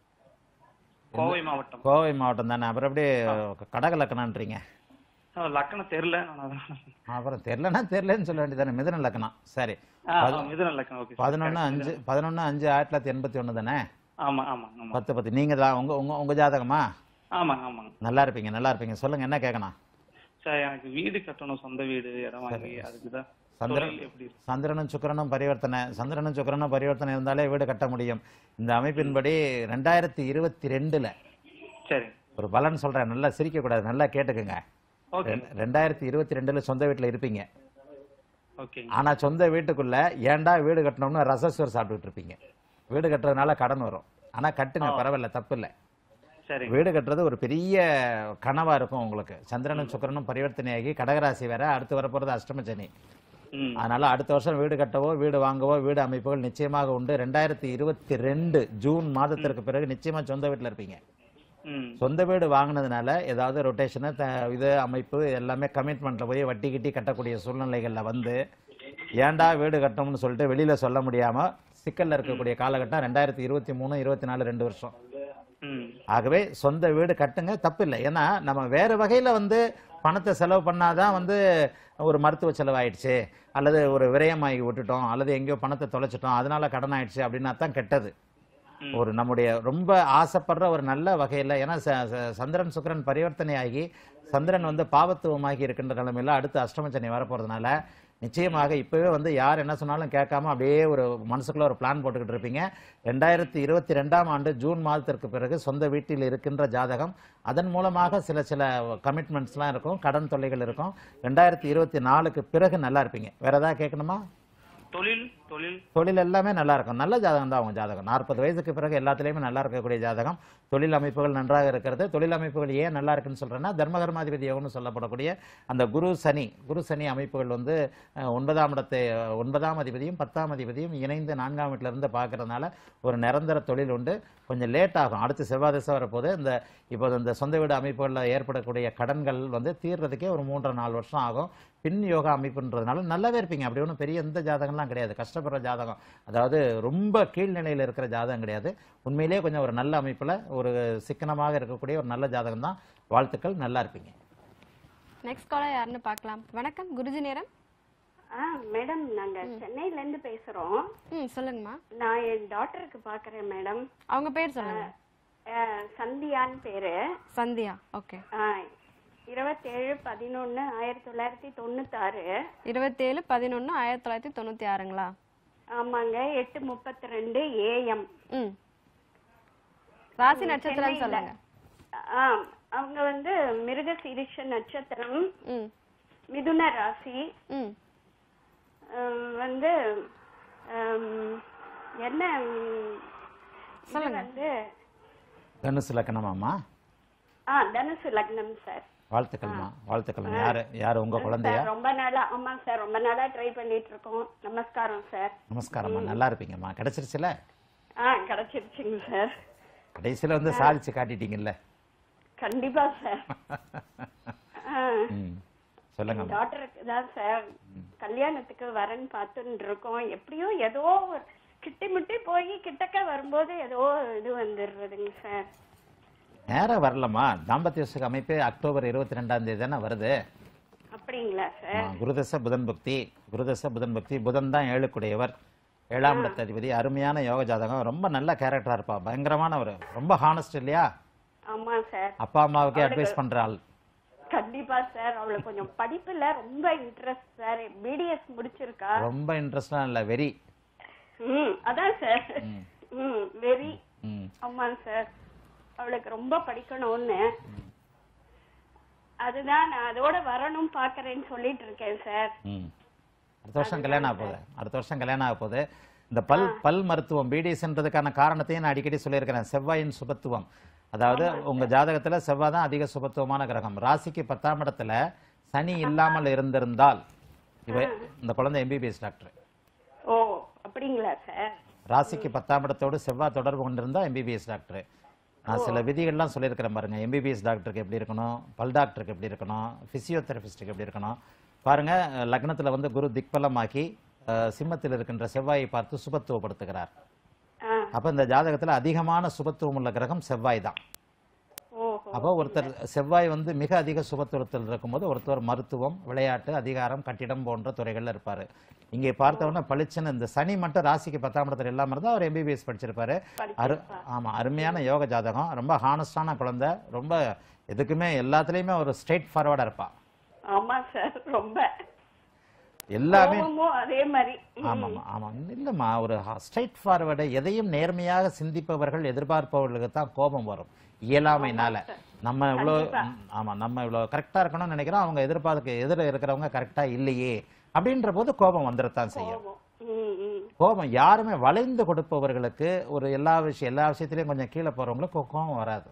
கோவை மாவட்டம் கோவை மாவட்டம் தானே அப்புறம் அப்படியே கடகலக்கணன்றீங்க ஆ, லக்கணம் தெரியல நான் அதான் அப்புறம் தெரிலனா தெரிலன்னு சொல்ல வேண்டியதானே மிதுன லக்கணம் சரி ஆ, ஆ, மிதுன லக்கணம் ஓகே பதினொன்று அஞ்சு பதினொன்று அஞ்சு ஆயிரத்தி தொள்ளாயிரத்தி எண்பத்தி ஒன்று தானே ஆமா ஆமா ஆமா பத்து பத்து நீங்கள் தான் உங்கள் உங்கள் உங்கள் ஜாதகமா ஆமாங்க ஆமாங்க நல்லா இருப்பீங்க நல்லா இருப்பீங்க சொல்லுங்கள் என்ன கேட்கணும் சார் எனக்கு வீடு கட்டணும் சொந்த வீடு இடம் வாங்கி அதுக்குதான் சந்திரன் தொழில் எப்படி இருக்கு? சந்திரனும் சுக்கிரனும் பரிவர்த்தனை சந்திரனும் சுக்கிரனும் பரிவர்த்தனை இருந்தாலே வீடு கட்ட முடியும் இந்த அமைப்பின்படி ரெண்டாயிரத்தி இருபத்தி ரெண்டுல சரி ஒரு பலன் சொல்றேன் நல்லா சிரிக்க கூடாது நல்லா கேட்டுக்குங்க ஓகே ரெ- ரெண்டாயிரத்தி இருபத்தி ரெண்டுல சொந்த வீட்டுல இருப்பீங்க ஓகே ஆனா சொந்த வீட்டுக்குள்ள ஏன்டா வீடு கட்டணும்னு ரசஸ்வர் சாப்பிட்டுட்டு இருப்பீங்க வீடு கட்டுறதுனால கடன் வரும் ஆனா கட்டுங்க பரவாயில்ல தப்பு இல்லை சரி வீடு கட்டுறது ஒரு பெரிய கனவா இருக்கும் உங்களுக்கு சந்திரனும் சுக்கிரனும் பரிவர்த்தனையாகி கடகராசி வேற அடுத்து வரப்போறது அஷ்டம சனி ம் அதனால அடுத்த வருஷம் வீடு கட்டவோ வீடு வாங்கவோ வீடு அமைப்புகள் நிச்சயமாக உண்டு ரெண்டாயிரத்தி இருபத்தி ரெண்டு ஜூன் மாதத்திற்கு பிறகு நிச்சயமா சொந்த வீட்டில் இருப்பீங்க ம் சொந்த வீடு வாங்கினதுனால ஏதாவது ரொட்டேஷனு இது அமைப்பு எல்லாமே கமிட்மெண்ட்ல போய் வட்டி கிட்டி கட்டக்கூடிய சூழ்நிலைகளில் வந்து ஏன்டா வீடு கட்டணும்னு சொல்லிட்டு வெளியில சொல்ல முடியாம சிக்கல்ல இருக்கக்கூடிய காலகட்டம் ரெண்டாயிரத்தி இருபத்தி மூணு இருபத்தி நாலு ரெண்டு வருஷம் ம் ஆகவே சொந்த வீடு கட்டுங்க தப்பு இல்லை ஏன்னா நம்ம வேறு வகையில் வந்து பணத்தை செலவு பண்ணாதான் வந்து ஒரு மருத்துவ செலவாயிடுச்சு அல்லது ஒரு விரயமாகி விட்டுட்டோம் அல்லது எங்கேயோ பணத்தை தொலைச்சிட்டோம் அதனால கடன் ஆயிடுச்சு அப்படின்னா தான் கெட்டது ஒரு நம்முடைய ரொம்ப ஆசைப்படுற ஒரு நல்ல வகையில் ஏன்னா ச- ச- சந்திரன் சுக்கிரன் பரிவர்த்தனை ஆகி சந்திரன் வந்து பாவத்துவமாகி இருக்கின்ற நிலைமையில அடுத்து அஷ்டமச்சனி வரப்போறதுனால நிச்சயமாக இப்பவே வந்து யார் என்ன சொன்னாலும் கேட்காம அப்படியே ஒரு மனசுக்குள்ள ஒரு பிளான் போட்டுக்கிட்டு இருப்பீங்க ரெண்டாயிரத்தி இருபத்தி ரெண்டாம் ஆண்டு ஜூன் மாதத்திற்கு பிறகு சொந்த வீட்டில் இருக்கின்ற ஜாதகம் அதன் மூலமாக சில சில கமிட்மெண்ட்ஸ்லாம் இருக்கும் கடன் தொல்லைகள் இருக்கும் ரெண்டாயிரத்தி இருபத்தி நாலுக்கு பிறகு நல்லா இருப்பீங்க வேற ஏதாவது கேட்கணுமா தொழில் தொழில் தொழில் எல்லாமே நல்லா இருக்கும் நல்ல ஜாதகம் தான் அவங்க ஜாதகம் நாற்பது வயசுக்கு பிறகு எல்லாத்துலேயுமே நல்லா இருக்கக்கூடிய ஜாதகம் தொழில் அமைப்புகள் நன்றாக இருக்கிறது தொழில் அமைப்புகள் ஏன் நல்லா இருக்குன்னு சொல்றேன்னா தர்மகர்மாதிபதி யோகம்னு சொல்லப்படக்கூடிய அந்த குரு சனி குரு சனி அமைப்புகள் வந்து அஹ், ஒன்பதாம் இடத்தை அஹ், ஒன்பதாம் அதிபதியும் பத்தாம் அதிபதியும் இணைந்து நான்காம் வீட்டில இருந்து பார்க்கறதுனால ஒரு நிரந்தர தொழில் உண்டு கொஞ்சம் லேட் ஆகும் அடுத்து செவ்வாய் திசை வரப்போது இந்த இப்போ இந்த சொந்த வீடு அமைப்புகளில் ஏற்படக்கூடிய கடன்கள் வந்து தீர்றதுக்கே ஒரு மூன்றரை நாலு வருஷம் ஆகும் பின் யோகா அமைப்புன்றதுனால நல்லாவே இருப்பீங்க அப்படி ஒன்றும் பெரிய எந்த ஜாதகம்லாம் கிடையாது கஷ்டப்படுற ஜாதகம் அதாவது ரொம்ப கீழ்நிலையில் இருக்கிற ஜாதகம் கிடையாது உண்மையிலேயே கொஞ்சம் ஒரு நல்ல அமைப்பில் ஒரு சிக்கனமாக இருக்கக்கூடிய ஒரு நல்ல ஜாதகம் தான் வாழ்த்துக்கள் நல்லா இருப்பீங்க நெக்ஸ்ட் காலர் யாருன்னு பார்க்கலாம் வணக்கம் குருஜி நேரம் ஆ மேடம் நாங்க சென்னையில இருந்து பேசுறோம் ம் சொல்லுங்கம்மா நான் என் டாட்டருக்கு பாக்குறேன் மேடம் அவங்க பேர் சொல்லுங்க சந்தியான்னு பேரு சந்தியா ஓகே ஆ, இருபத்தேழு பதினொன்னு ஆயிரத்தி தொள்ளாயிரத்தி தொண்ணூத்தாறு இருபத்தேழு பதினொன்று ஆயிரத்தி தொள்ளாயிரத்தி தொண்ணூற்றி ஆறுங்களா ஆமாங்க எட்டு முப்பத்தி ரெண்டு ஏஎம் ம் ராசி நட்சத்திரம் சொல்லுங்க ஆ அவங்க வந்து மிருக சீரிஷ நட்சத்திரம் ம் மிதுன ராசி ம் அஹ், வந்து ஹம், என்ன ம், இது சொல்லுங்க. வந்து தனுசு லக்கணமாம்மா ஆ தனுசு லக்னம் சார் வாழ்த்துக்கள்மா வாழ்த்துக்கள்மா யாரு யார் உங்க குழந்தையா சார், ரொம்ப நாளா ஆமா சார் ரொம்ப நாளா ட்ரை பண்ணிட்டு இருக்கோம் நமஸ்காரம் சார் நமஸ்காரம்மா நல்லா இருப்பீங்கம்மா கிடைச்சிருச்சுல ஆ கிடைச்சிருச்சுங்க சார் கடைசியில் வந்து சாதிச்சு காட்டிட்டீங்கல்ல கண்டிப்பா சார் ஆ, ம் சொல்லுங்க டாக்டருக்கு தான் சார் கல்யாணத்துக்கு வரேன்னு பார்த்துட்டு இருக்கோம் எப்படியோ ஏதோ ஒரு கிட்டி முட்டி போய் கிட்டக்க வரும்போது ஏதோ இது வந்துடுறதுங்க சார் நேரம் வரலம்மா தாம்பத்திய சுக அமைப்பு அக்டோபர் இருபத்தி ரெண்டாம் தேதி தானே வருது அப்படிங்களா சார் ஆமா, குருதச புதன் பக்தி குருதச புதன் பக்தி புதன் தான் ஏழுக்குடையவர் ஏழாம் இடத்து அதிபதி அருமையான யோக ஜாதகம் ரொம்ப நல்ல கேரக்டரா இருப்பா பயங்கரமான ஒரு ரொம்ப ஹானஸ்ட் இல்லையா ஆமா சார் அப்பா அம்மாவுக்கே அவளுக்கு- அட்வைஸ் பண்ற ஆள் கண்டிப்பா சார் அவளுக்கு கொஞ்சம் படிப்புல ரொம்ப இன்ட்ரெஸ்ட் சார் பிடிஎஸ் முடிச்சிருக்கா ரொம்ப இன்ட்ரெஸ்டா இல்ல வெரி ம் அதான் சார் ம் வெரி ம் ஆமாங்க சார் அவளுக்கு ரொம்ப படிக்கணும்னு அதுதான் நான் அதோட வரணும் பாக்குறேன்னு சொல்லிட்டு இருக்கேன் சார் ம் அடுத்த வருஷம் கல்யாணம் ஆக போகுது அடுத்த வருஷம் கல்யாணம் ஆக போகுது இந்த பல் பல் மருத்துவம் பிடிஎஸ்ன்றதுக்கான காரணத்தையும் நான் அடிக்கடி சொல்லியிருக்கிறேன் செவ்வாயின் சுபத்துவம் அதாவது உங்க ஜாதகத்துல செவ்வாய் தான் அதிக சுபத்துவமான கிரகம் ராசிக்கு பத்தாம் இடத்துல சனி இல்லாமல் இருந்திருந்தால் இவ இந்த குழந்தை எம்பிபிஎஸ் டாக்டர் ஓ அப்படிங்களா சார் ராசிக்கு பத்தாம் இடத்தோடு செவ்வாய் தொடர்பு கொண்டிருந்தா எம்பிபிஎஸ் டாக்டர் நான் சில விதிகள்லாம் சொல்லியிருக்கிறேன் பாருங்க எம்பிபிஎஸ் டாக்டருக்கு எப்படி இருக்கணும் பல் டாக்டருக்கு எப்படி இருக்கணும் பிசியோதெரபிஸ்டுக்கு எப்படி இருக்கணும் பாருங்க அஹ், லக்னத்துல வந்து குரு திக்பலமாக்கி அஹ், சிம்மத்தில் இருக்கின்ற செவ்வாயை பார்த்து சுபத்துவப்படுத்துகிறார் அப்ப இந்த ஜாதகத்துல அதிகமான சுபத்துவம் உள்ள கிரகம் செவ்வாய் தான் அப்போ ஒருத்தர் செவ்வாய் வந்து மிக அதிக சுபத்துவத்தில் இருக்கும்போது ஒருத்தர் மருத்துவம் விளையாட்டு அதிகாரம் கட்டிடம் போன்ற துறைகள்ல இருப்பாரு இங்கே பார்த்தவொன்னே பளிச்சுன்னு இந்த சனி மட்டும் ராசிக்கு பத்தாம் இடத்துல இல்லாம இருந்தா அவர் எம்பிபிஎஸ் படிச்சிருப்பாரு அரு ஆமா அருமையான யோக ஜாதகம் ரொம்ப ஹானஸ்டான குழந்தை ரொம்ப எதுக்குமே எல்லாத்துலயுமே ஒரு ஸ்ட்ரெயிட் ஃபார்வர்டா இருப்பா ஆமா சார் ரொம்ப எல்லாமே கோவமும் அதே மாதிரி ம். ஆமாம்மா ஆமாம் இல்லைம்மா ஒரு ஸ்ட்ரைட் ஃபார்வர்டு எதையும் நேர்மையாக சிந்திப்பவர்கள் எதிர்பார்ப்பவர்களுக்கு தான் கோபம் வரும் இயலாமைனால நம்ம இவ்வளோ ம், ஆமா நம்ம இவ்வளோ கரெக்டாக இருக்கணும்னு நினைக்கிறோம் அவங்க எதிர்பார்க்க எதிர இருக்கிறவங்க கரெக்டாக இல்லையே அப்படின்ற போது கோபம் வந்துடத்தான் செய்யும் ம், ம். கோபம் யாருமே வளைந்து கொடுப்பவர்களுக்கு ஒரு எல்லா விஷயம் எல்லா விஷயத்திலையும் கொஞ்சம் கீழே போறவங்களுக்கு கோ- கோபம் வராது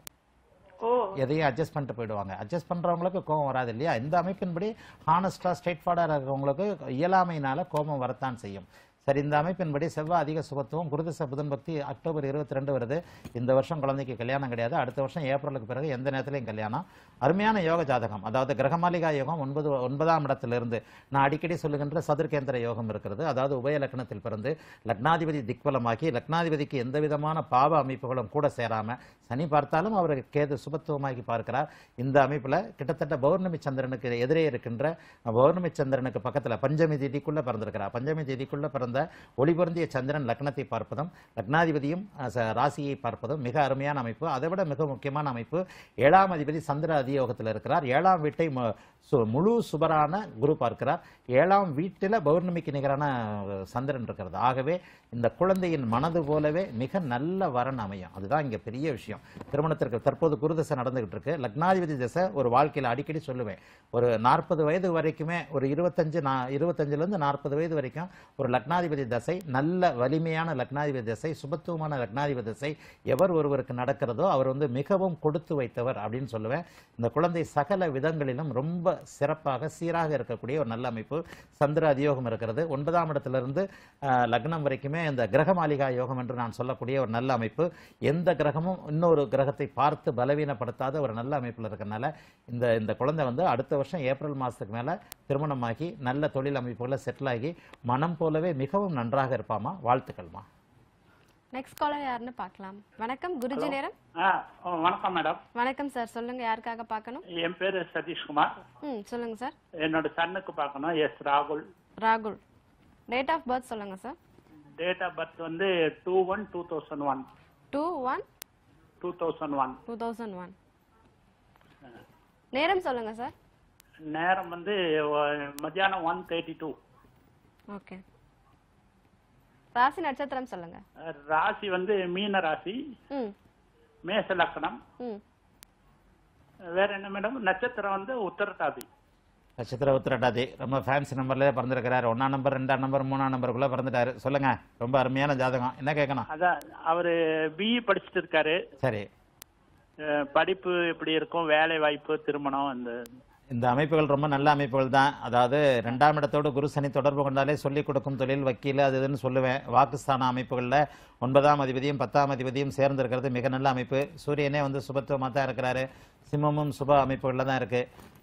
ஓ எதையும் அட்ஜஸ்ட் பண்ணிட்டு போயிடுவாங்க அட்ஜஸ்ட் பண்றவங்களுக்கு கோபம் வராது இல்லையா இந்த அமைப்பின்படி ஹானஸ்டா ஸ்ட்ரெயிட் ஃபார்வர்டாக இருக்கிறவங்களுக்கு இயலாமையினால கோபம் வரத்தான் செய்யும் சரி இந்த அமைப்பின்படி செவ்வாய் அதிக சுபத்துவம் குருதிச புதன் பக்தி அக்டோபர் இருபத்தி ரெண்டு வருது இந்த வருஷம் குழந்தைக்கு கல்யாணம் கிடையாது அடுத்த வருஷம் ஏப்ரலுக்கு பிறகு எந்த நேரத்திலையும் கல்யாணம் அருமையான யோக ஜாதகம் அதாவது கிரகமாலிகா யோகம் ஒன்பது ஒன்பதாம் இடத்திலிருந்து நான் அடிக்கடி சொல்லுகின்ற சதுர்கேந்திர யோகம் இருக்கிறது அதாவது உபய லக்னத்தில் பிறந்து லக்னாதிபதி திக்பலமாக்கி லக்னாதிபதிக்கு எந்த விதமான பாவ அமைப்புகளும் கூட சேராம சனி பார்த்தாலும் அவர் கேது சுபத்துவமாக்கி பார்க்கிறார் இந்த அமைப்புல கிட்டத்தட்ட பௌர்ணமி சந்திரனுக்கு எதிரே இருக்கின்ற பௌர்ணமி சந்திரனுக்கு பக்கத்துல பஞ்சமி தேதிக்குள்ள பிறந்திருக்கிறார் பஞ்சமி தேதிக்குள்ள பிறந்த ஒளி பொருந்திய சந்திரன் லக்னத்தை பார்ப்பதும் லக்னாதிபதியும் அஹ், ச- ராசியை பார்ப்பதும் மிக அருமையான அமைப்பு அதை விட மிக முக்கியமான அமைப்பு ஏழாம் அதிபதி சந்திர அதியோகத்தில் இருக்கிறார் ஏழாம் வீட்டை மு- சு- முழு சுபரான குரு பார்க்கிறார் ஏழாம் வீட்டில் பௌர்ணமிக்கு நிகரான அஹ், சந்திரன் இருக்கிறது ஆகவே இந்த குழந்தையின் மனது போலவே மிக நல்ல வரன் அமையும் அதுதான் இங்க பெரிய விஷயம் திருமணத்திற்கு தற்போது குருதசை நடந்துகிட்டு இருக்கு லக்னாதிபதி தசை ஒரு வாழ்க்கையில அடிக்கடி சொல்லுவேன் ஒரு நாற்பது வயது வரைக்குமே ஒரு இருபத்தஞ்சு நா இருபத்தஞ்சுல இருந்து நாற்பது வயது வரைக்கும் ஒரு லக்னாதிபதி தசை நல்ல வலிமையான லக்னாதிபதி தசை சுபத்துவமான லக்னாதிபதி தசை எவர் ஒருவருக்கு நடக்கிறதோ அவர் வந்து மிகவும் கொடுத்து வைத்தவர் அப்படின்னு சொல்லுவேன் இந்த குழந்தை சகல விதங்களிலும் ரொம்ப சிறப்பாக சீராக இருக்கக்கூடிய ஒரு நல்ல அமைப்பு சந்திர அதியோகம் இருக்கிறது ஒன்பதாம் இடத்திலிருந்து அஹ், லக்னம் வரைக்குமே இந்த கிரக மாளிகா யோகம் என்று நான் சொல்லக்கூடிய ஒரு நல்ல அமைப்பு எந்த கிரகமும் இன்னொரு கிரகத்தை பார்த்து பலவீனப்படுத்தாத ஒரு நல்ல அமைப்பில் இருக்கறனால இந்த இந்த குழந்தை வந்து அடுத்த வருஷம் ஏப்ரல் மாதத்துக்கு மேலே திருமணமாகி நல்ல தொழில் அமைப்புகளில் செட்டில் ஆகி மனம் போலவே மிகவும் நன்றாக இருப்பாமா வாழ்த்துக்கள்மா நெக்ஸ்ட் காலர் யாருன்னு பார்க்கலாம் வணக்கம் குருஜி Hello. நேரம் ஆ ஓ, வணக்கம் மேடம் வணக்கம் சார் சொல்லுங்க யாருக்காக பார்க்கணும் என் பேரு சதீஷ்குமார் ம் சொல்லுங்க சார் என்னோட சன்னுக்கு பார்க்கணும் எஸ் ராகுல் ராகுல் டேட் ஆஃப் பர்த் சொல்லுங்க சார் டேட் ஆஃப் பர்த் வந்து two one two thousand one two one two thousand one two thousand one நேரம் சொல்லுங்க சார் நேரம் வந்து ஒ- மத்தியானம் ஒன் தேர்ட்டி டூ ஓகே ராசி நட்சத்திரம் சொல்லுங்க ராசி வந்து மீன ராசி ம் மேச லக்கணம் ம் வேற என்ன மேடம் நட்சத்திரம் வந்து உத்தரட்டாதி நட்சத்திர உத்திரட்டாதி ரொம்ப ஃபேன்சி நம்பர்லேயே பிறந்திருக்கிறாரு ஒன்றாம் நம்பர் ரெண்டாம் நம்பர் மூணாம் நம்பருக்குள்ளே பிறந்துட்டாரு சொல்லுங்க ரொம்ப அருமையான ஜாதகம் என்ன கேட்கணும் அதான் அவரு பிஇ படிச்சுட்டு இருக்காரு சரி அஹ், படிப்பு எப்படி இருக்கும் வேலை வாய்ப்பு திருமணம் இந்த இந்த அமைப்புகள் ரொம்ப நல்ல அமைப்புகள் தான் அதாவது ரெண்டாம் இடத்தோடு குரு சனி தொடர்பு கொண்டாலே சொல்லிக் கொடுக்கும் தொழில் வக்கீல் அது இதுன்னு சொல்லுவேன் வாக்குஸ்தான அமைப்புகளில் ஒன்பதாம் அதிபதியும் பத்தாம் அதிபதியும் சேர்ந்து இருக்கிறது மிக நல்ல அமைப்பு சூரியனே வந்து சுபத்துவமாக தான் இருக்கிறாரு சிம்மமும் சுப அமைப்புகளில் தான் இருக்கு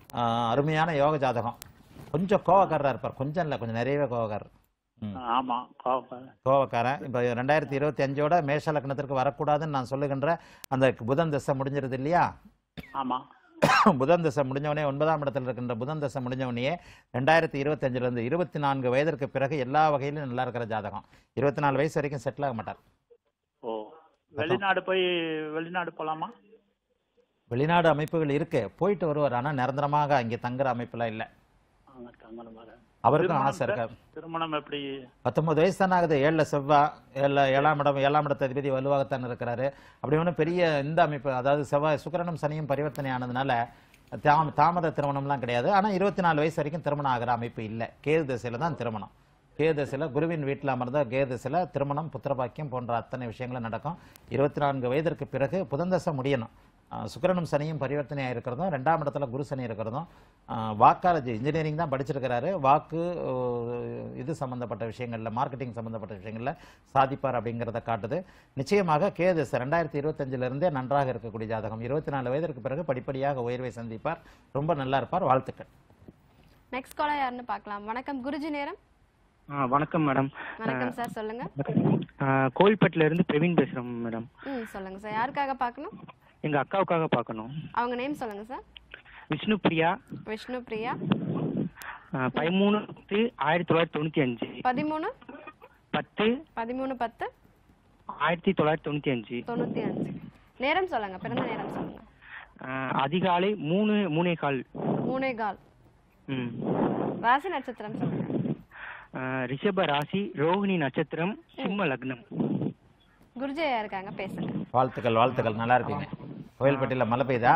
ஆஹ் அருமையான யோக ஜாதகம் கொஞ்சம் கோவக்காரரா இருப்பார் கொஞ்சம் இல்லை கொஞ்சம் நிறையவே கோவக்காரர் ம். ஆமா கோபம் கோவக்காரன் இப்போ ரெண்டாயிரத்தி இருபத்தி அஞ்சோட மேஷ லக்னத்திற்கு வரக்கூடாதுன்னு நான் சொல்லுகின்ற அந்த புதன் தசை முடிஞ்சிருது இல்லையா ஆமா புதன் தசை முடிஞ்சவனே ஒன்பதாம் இடத்துல இருக்கின்ற புதன் தசை முடிஞ்சவனையே ரெண்டாயிரத்தி இருபத்தஞ்சுல இருந்து இருபத்தி நான்கு வயதிற்கு பிறகு எல்லா வகையிலும் நல்லா இருக்கிற ஜாதகம் இருபத்தி நாலு வயசு வரைக்கும் செட்டில் ஆக மாட்டார் ஓ வெளிநாடு போய் வெளிநாடு போலாமா வெளிநாடு அமைப்புகள் இருக்கு போயிட்டு வருவார் ஆனால் நிரந்தரமாக அங்கே தங்குற அமைப்புலாம் இல்லை அங்க தங்கணுமாரு. அவருக்கும் திருமணம் ஆசை இருக்கா சார்? திருமணம் எப்படி பத்தொன்பது வயசு தானே ஆகுது ஏழுல செவ்வாய் ஏழுல ஏழாம் இடம் ஏழாம் இடத்த அதிபதி வலுவாகத்தான் இருக்கிறாரு அப்படி ஒன்றும் பெரிய இந்த அமைப்பு அதாவது செவ்வாய் சுக்கிரனும் சனியும் பரிவர்த்தனை ஆனதுனால தாம தாமத திருமணம்லாம் கிடையாது ஆனால் இருபத்தி நாலு வயசு வரைக்கும் திருமணம் ஆகிற அமைப்பு இல்லை கேது திசையில தான் திருமணம் கேது திசையில் குருவின் வீட்டில் அமர்ந்த கேது திசையில் திருமணம் புத்திரபாக்கியம் போன்ற அத்தனை விஷயங்களும் நடக்கும் இருபத்தி நான்கு வயதிற்கு பிறகு புதந்தசை முடியணும் ஆஹ் சுக்கிரனும் சனியும் பரிவர்த்தனையாக இருக்கிறதும் ரெண்டாம் இடத்துல குரு சனி இருக்கிறதும் வாக்காலஜி இன்ஜினியரிங் தான் படிச்சிருக்கிறாரு வாக்கு ஆஹ் இது சம்பந்தப்பட்ட விஷயங்கள்ல மார்க்கெட்டிங் சம்பந்தப்பட்ட விஷயங்கள்ல சாதிப்பார் அப்படிங்கிறத காட்டுது நிச்சயமாக கேதஸ் ரெண்டாயிரத்தி இருபத்தஞ்சுல இருந்தே நன்றாக இருக்கக்கூடிய ஜாதகம் இருபத்தி நாலு வயதிற்கு பிறகு படிப்படியாக உயர்வை சந்திப்பார் ரொம்ப நல்லா இருப்பார் வாழ்த்துக்கள் நெக்ஸ்ட் காலர் யாருன்னு பார்க்கலாம் வணக்கம் குருஜி நேரம் ஆ வணக்கம் மேடம் வணக்கம் சார் சொல்லுங்க கோவில்பேட்டில இருந்து பிரவீன் பேசுறேன் மேடம் ம் சொல்லுங்க சார் யாருக்காக பார்க்கணும் எங்க அக்காவுக்காக பார்க்கணும் அவங்க நேம் சொல்லுங்க சார் விஷ்ணு பிரியா விஷ்ணு பிரியா ஆ, பதிமூணு பத்து ஆயிரத்தி தொள்ளாயிரத்தி தொண்ணூத்தி அஞ்சு பதிமூணு பத்து பதிமூணு பத்து ஆயிரத்தி தொள்ளாயிரத்தி தொண்ணூத்தி அஞ்சு தொண்ணூத்தி அஞ்சு நேரம் சொல்லுங்க பிறந்த நேரம் சொல்லுங்க ஆ, அதிகாலை மூணு மூணே கால் மூணே கால் ம் ராசி நட்சத்திரம் சொல்லுங்க ஆ, ரிஷப ராசி ரோகிணி நட்சத்திரம் சிம்ம லக்னம் குருஜயா இருக்காங்க பேசுங்க வாழ்த்துக்கள் வாழ்த்துக்கள் நல்லா இருப்பீங்க கோயில்பட்டியில் மழை பெய்யுதா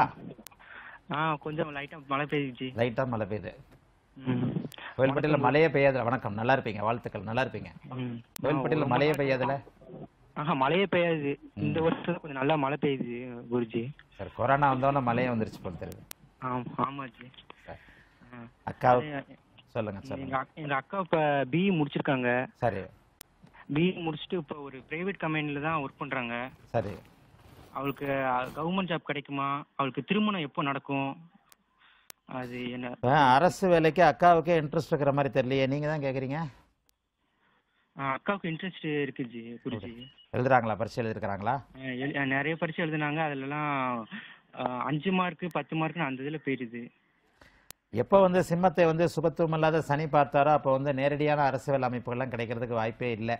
ஆ கொஞ்சம் லைட்டா மழை பெய்யுச்சு லைட்டா மழை பெய்யுது ம். கோயில்பட்டியில் மழையே பெய்யாதுல வணக்கம் நல்லா இருப்பீங்க வாழ்த்துக்கள் நல்லா இருப்பீங்க ம். கோயில்பட்டியில் மழையே பெய்யாதுல ஆஹா மழையே பெய்யாது இந்த வருஷம் கொஞ்சம் நல்லா மழை பெய்யுது குருஜி சரி கொரோனா வந்தோடனே மழையே வந்துருச்சு போல தெரியுது ஆம் ஆமாஜி அக்கா அது- சொல்லுங்க எங்க சொல்லுங்க அக்- எங்க அக்கா இப்ப பிஇ முடிச்சிருக்காங்க சரி பிஇ முடிச்சுட்டு இப்ப ஒரு பிரைவேட் கம்பெனில தான் ஒர்க் பண்றாங்க சரி அவளுக்கு கவர்மெண்ட் ஜாப் கிடைக்குமா அவளுக்கு திருமணம் எப்போ நடக்கும் அது என்ன இப்ப அரசு வேலைக்கு அக்காவுக்கே இன்ட்ரெஸ்ட் இருக்கிற மாதிரி தெரியலையே நீங்க தான் கேக்குறீங்க ஆ, அக்காவுக்கு இன்ட்ரெஸ்ட் இருக்கு ஜி குருஜி எழுதுறாங்களா பரிசு எழுதிருக்கிறாங்களா ஆ, எழு- ஆ, நிறைய பரீட்சை எழுதுனாங்க அதுலலாம் ஆ, அஞ்சு மார்க் பத்து மார்க் அந்த இதுல போயிடுது எப்போ வந்து சிம்மத்தை வந்து சுபத்துவம் இல்லாத சனி பார்த்தாரோ அப்போ வந்து நேரடியான அரசியல் அமைப்புகள்லாம் கிடைக்கிறதுக்கு வாய்ப்பே இல்லை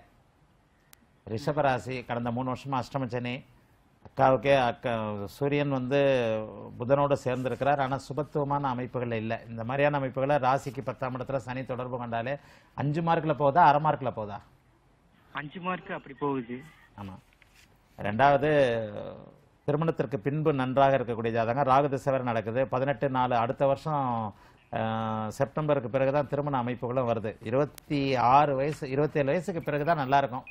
ரிஷபராசி கடந்த மூணு வருஷமா அஷ்டம சனி அக்காவுக்கே அக்கா சூரியன் வந்து புதனோடு சேர்ந்திருக்கிறார் ஆனால் சுபத்துவமான அமைப்புகள் இல்லை இந்த மாதிரியான அமைப்புகளை ராசிக்கு பத்தாம் இடத்துல சனி தொடர்பு கொண்டாலே அஞ்சு மார்க்கில் போகுதா அரை மார்க்கில் போகுதா அஞ்சு மார்க் அப்படி போகுது ஆமாம் ரெண்டாவது திருமணத்திற்கு பின்பு நன்றாக இருக்கக்கூடிய ஜாதகம் ராகு திசை வேற நடக்குது பதினெட்டு நாலு அடுத்த வருஷம் அஹ், செப்டம்பருக்கு பிறகு தான் திருமண அமைப்புகளும் வருது இருபத்தி ஆறு வயசு இருபத்தேழு வயசுக்கு பிறகு தான் நல்லா இருக்கும்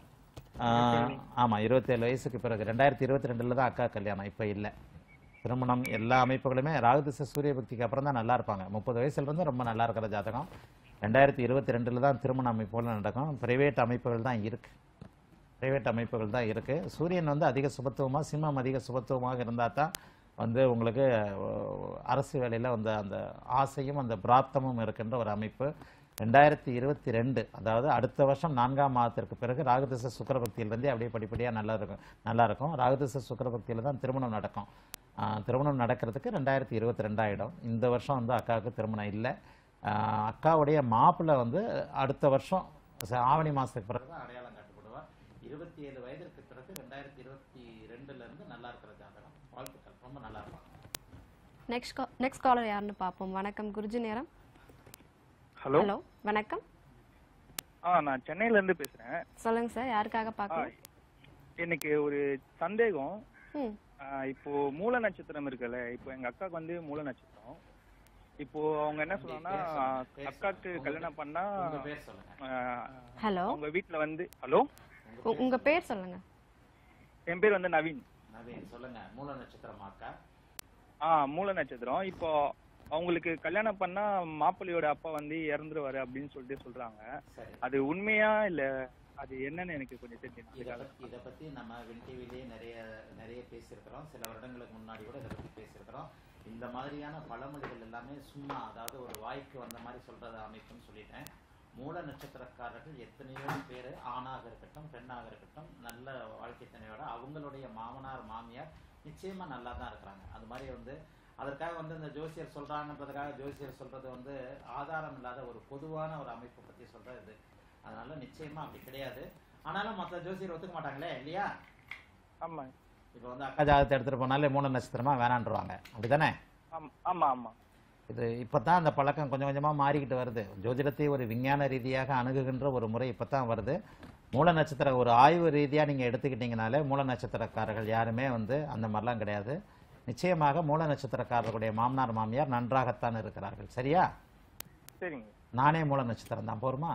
அஹ், ஆமா இருபத்தேழு வயசுக்கு பிறகு ரெண்டாயிரத்தி இருபத்தி ரெண்டுல தான் அக்கா கல்யாணம் இப்போ இல்லை திருமணம் எல்லா அமைப்புகளுமே ராகு திசை சூரிய பக்திக்கு அப்புறம் தான் நல்லா இருப்பாங்க முப்பது வயசுல இருந்து ரொம்ப நல்லா இருக்கிற ஜாதகம் ரெண்டாயிரத்தி இருபத்தி ரெண்டுல தான் திருமண அமைப்புகள் நடக்கும் பிரைவேட் அமைப்புகள் தான் இருக்கு பிரைவேட் அமைப்புகள் தான் இருக்கு சூரியன் வந்து அதிக சுபத்துவமா சிம்மம் அதிக சுபத்துவமாக இருந்தால் தான் வந்து உங்களுக்கு அஹ், அரசு வேலையில் வந்து அந்த ஆசையும் அந்த பிராப்தமும் இருக்கின்ற ஒரு அமைப்பு ரெண்டாயிரத்தி இருபத்தி ரெண்டு அதாவது அடுத்த வருஷம் நான்காம் மாதத்திற்கு பிறகு ராகுதிச சுக்கரபக்தியிலிருந்தே அப்படியே படிப்படியாக நல்லா இருக்கும் நல்லா இருக்கும் ராகுதிச சுக்கரபக்தியில் தான் திருமணம் நடக்கும் ஆஹ், திருமணம் நடக்கிறதுக்கு ரெண்டாயிரத்தி இருபத்தி ரெண்டாயிடும் இந்த வருஷம் வந்து அக்காவுக்கு திருமணம் இல்லை ஆஹ், அக்காவுடைய மாப்பிள்ளை வந்து அடுத்த வருஷம் ச- ஆவணி மாதத்துக்கு பிறகு தான் அடையாளம் காட்டப்படுவார் இருபத்தி ஏழு வயதிற்கு பிறகு ரெண்டாயிரத்தி இருபத்தி ரெண்டுல இருந்து நல்லா இருக்கிற ஜாதகம் வாழ்த்துக்கள் ரொம்ப நல்லா இருப்பாங்க நெக்ஸ்ட் நெக்ஸ்ட் காலர் யாருன்னு பார்ப்போம் வணக்கம் குருஜி நேரம் ஹலோ ஹலோ வணக்கம் ஆ நான் சென்னையில இருந்து பேசுறேன் சொல்லுங்க சார் யாருக்காக பார்க்கணும் எனக்கு ஒரு சந்தேகம் ம் ஆ, இப்போ மூல நட்சத்திரம் இருக்குல்ல இப்போ எங்க அக்காவுக்கு வந்து மூல நட்சத்திரம் இப்போ அவங்க என்ன சொல்றாங்கன்னா அக்காக்கு கல்யாணம் பண்ணா ஆ, ஹலோ அவங்க வீட்ல வந்து ஹலோ உ- உங்க பேர் சொல்லுங்க என் பேர் வந்து நவீன் நவீன் சொல்லுங்க மூல நட்சத்திரம் அக்கா ஆ மூல நட்சத்திரம் இப்போ அவங்களுக்கு கல்யாணம் பண்ணா மாப்பிள்ளையோட அப்பா வந்து இறந்துருவாரு அப்படின்னு சொல்லிட்டு சொல்றாங்க அது உண்மையா இல்ல அது என்னன்னு எனக்கு கொஞ்சம் இதை தெரியும் பத்தி இதை பத்தி நம்ம வின் டிவிலேயே நிறைய நிறைய பேசியிருக்கிறோம் சில வருடங்களுக்கு முன்னாடி கூட இதை பத்தி பேசியிருக்கிறோம் இந்த மாதிரியான பழமொழிகள் எல்லாமே சும்மா அதாவது ஒரு வாய்க்கு வந்த மாதிரி சொல்றது அமைப்புன்னு சொல்லிட்டேன் மூல நட்சத்திரக்காரர்கள் எத்தனையோ பேர் ஆணாக இருக்கட்டும் பெண்ணாக இருக்கட்டும் நல்ல வாழ்க்கை துணையோட அவங்களுடைய மாமனார் மாமியார் நிச்சயமா நல்லா தான் இருக்கிறாங்க அது மாதிரி வந்து அதற்காக வந்து இந்த ஜோசியர் சொல்றாங்கன்றதுக்காக ஜோசியர் சொல்றது வந்து ஆதாரம் இல்லாத ஒரு பொதுவான ஒரு அமைப்பை பத்தி சொல்றது இது அதனால நிச்சயமா அப்படி கிடையாது ஆனாலும் மற்ற ஜோசியர் ஒத்துக்க மாட்டாங்களே இல்லையா ஆமா இப்போ வந்து அக்கா ஜாதகத்தை எடுத்துட்டு போனாலே மூணு நட்சத்திரமா வேணான்றுவாங்க அப்படிதானே ஆம்- ஆமா ஆமா இது இப்பதான் அந்த பழக்கம் கொஞ்சம் கொஞ்சமா மாறிக்கிட்டு வருது ஜோதிடத்தை ஒரு விஞ்ஞான ரீதியாக அணுகுகின்ற ஒரு முறை இப்பதான் வருது மூல நட்சத்திர ஒரு ஆய்வு ரீதியா நீங்க எடுத்துக்கிட்டீங்கனாலே மூல நட்சத்திரக்காரர்கள் யாருமே வந்து அந்த மாதிரிலாம் கிடையாது நிச்சயமாக மூல நட்சத்திரக்காரர்களுடைய மாமனார் மாமியார் நன்றாகத்தான் இருக்கிறார்கள் சரியா சரிங்க நானே மூல நட்சத்திரம் தான் போருமா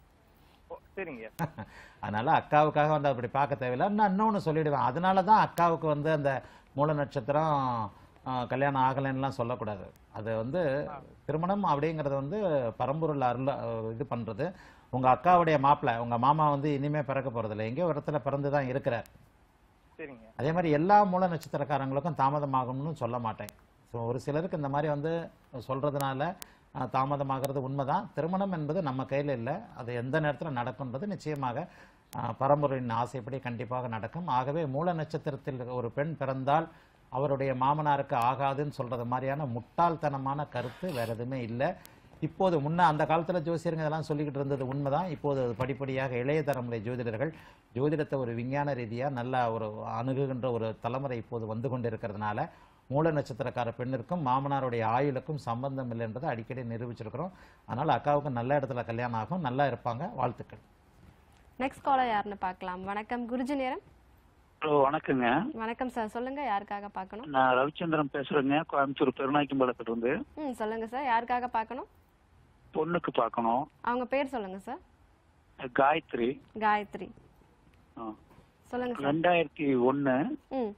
ஓ, சரிங்க அதனால அக்காவுக்காக வந்து அப்படி பார்க்க தேவையில்லை நான் இன்னொன்று சொல்லிடுவேன் அதனால தான் அக்காவுக்கு வந்து அந்த மூல நட்சத்திரம் ஆ, கல்யாணம் ஆகலைன்னுலாம் சொல்லக்கூடாது அது வந்து திருமணம் அப்படிங்கிறது வந்து பரம்பொருள் அருள் அ, இது பண்ணுறது உங்கள் அக்காவுடைய மாப்பிள்ளை உங்கள் மாமா வந்து இனிமே பிறக்க போகிறதில்ல எங்கேயோ ஒரு இடத்துல பிறந்து தான் இருக்கிறார் சரிங்க அதே மாதிரி எல்லா மூல நட்சத்திரக்காரங்களுக்கும் தாமதமாகும்னு சொல்ல மாட்டேன் ஸோ ஒரு சிலருக்கு இந்த மாதிரி வந்து சொல்றதுனால அஹ், தாமதமாகிறது உண்மைதான் திருமணம் என்பது நம்ம கையில் இல்லை அது எந்த நேரத்தில் நடக்கும்ன்றது நிச்சயமாக அஹ், பரம்பரையின் ஆசைப்படி கண்டிப்பாக நடக்கும் ஆகவே மூல நட்சத்திரத்தில் ஒரு பெண் பிறந்தால் அவருடைய மாமனாருக்கு ஆகாதுன்னு சொல்றது மாதிரியான முட்டாள்தனமான கருத்து வேற எதுவுமே இல்லை இப்போது முன்ன அந்த காலத்துல ஜோசியருங்க இதெல்லாம் சொல்லிக்கிட்டு இருந்தது உண்மைதான் இப்போது அது படிப்படியாக இளைய தலைமுறை ஜோதிடர்கள் ஜோதிடத்தை ஒரு விஞ்ஞான ரீதியா நல்ல ஒரு அணுகுகின்ற ஒரு தலைமுறை இப்போது வந்து கொண்டிருக்கிறதுனால மூல நட்சத்திரக்கார பெண்ணிற்கும் மாமனாருடைய ஆயுளுக்கும் சம்பந்தம் இல்லை என்பதை அடிக்கடி நிரூபிச்சிருக்கிறோம் அதனால அக்காவுக்கு நல்ல இடத்துல கல்யாணம் ஆகும் நல்லா இருப்பாங்க வாழ்த்துக்கள் நெக்ஸ்ட் காலர் யாருன்னு பார்க்கலாம் வணக்கம் குருஜி நேரம் ஹலோ வணக்கங்க வணக்கம் சார் சொல்லுங்க யாருக்காக பார்க்கணும் நான் ரவிச்சந்திரன் பேசுறேங்க கோயம்புத்தூர் பெருநாய்க்கம்பாளத்துல இருந்து ம் சொல்லுங்க சார் யாருக்காக பார்க்கணும் பொண்ணுக்கு பார்க்கணும் அவங்க பேர் சொல்லுங்க சார் காயத்ரி காயத்ரி ஆ. சொல்லுங்க சார் ரெண்டாயிரத்தி ஒண்ணு ம்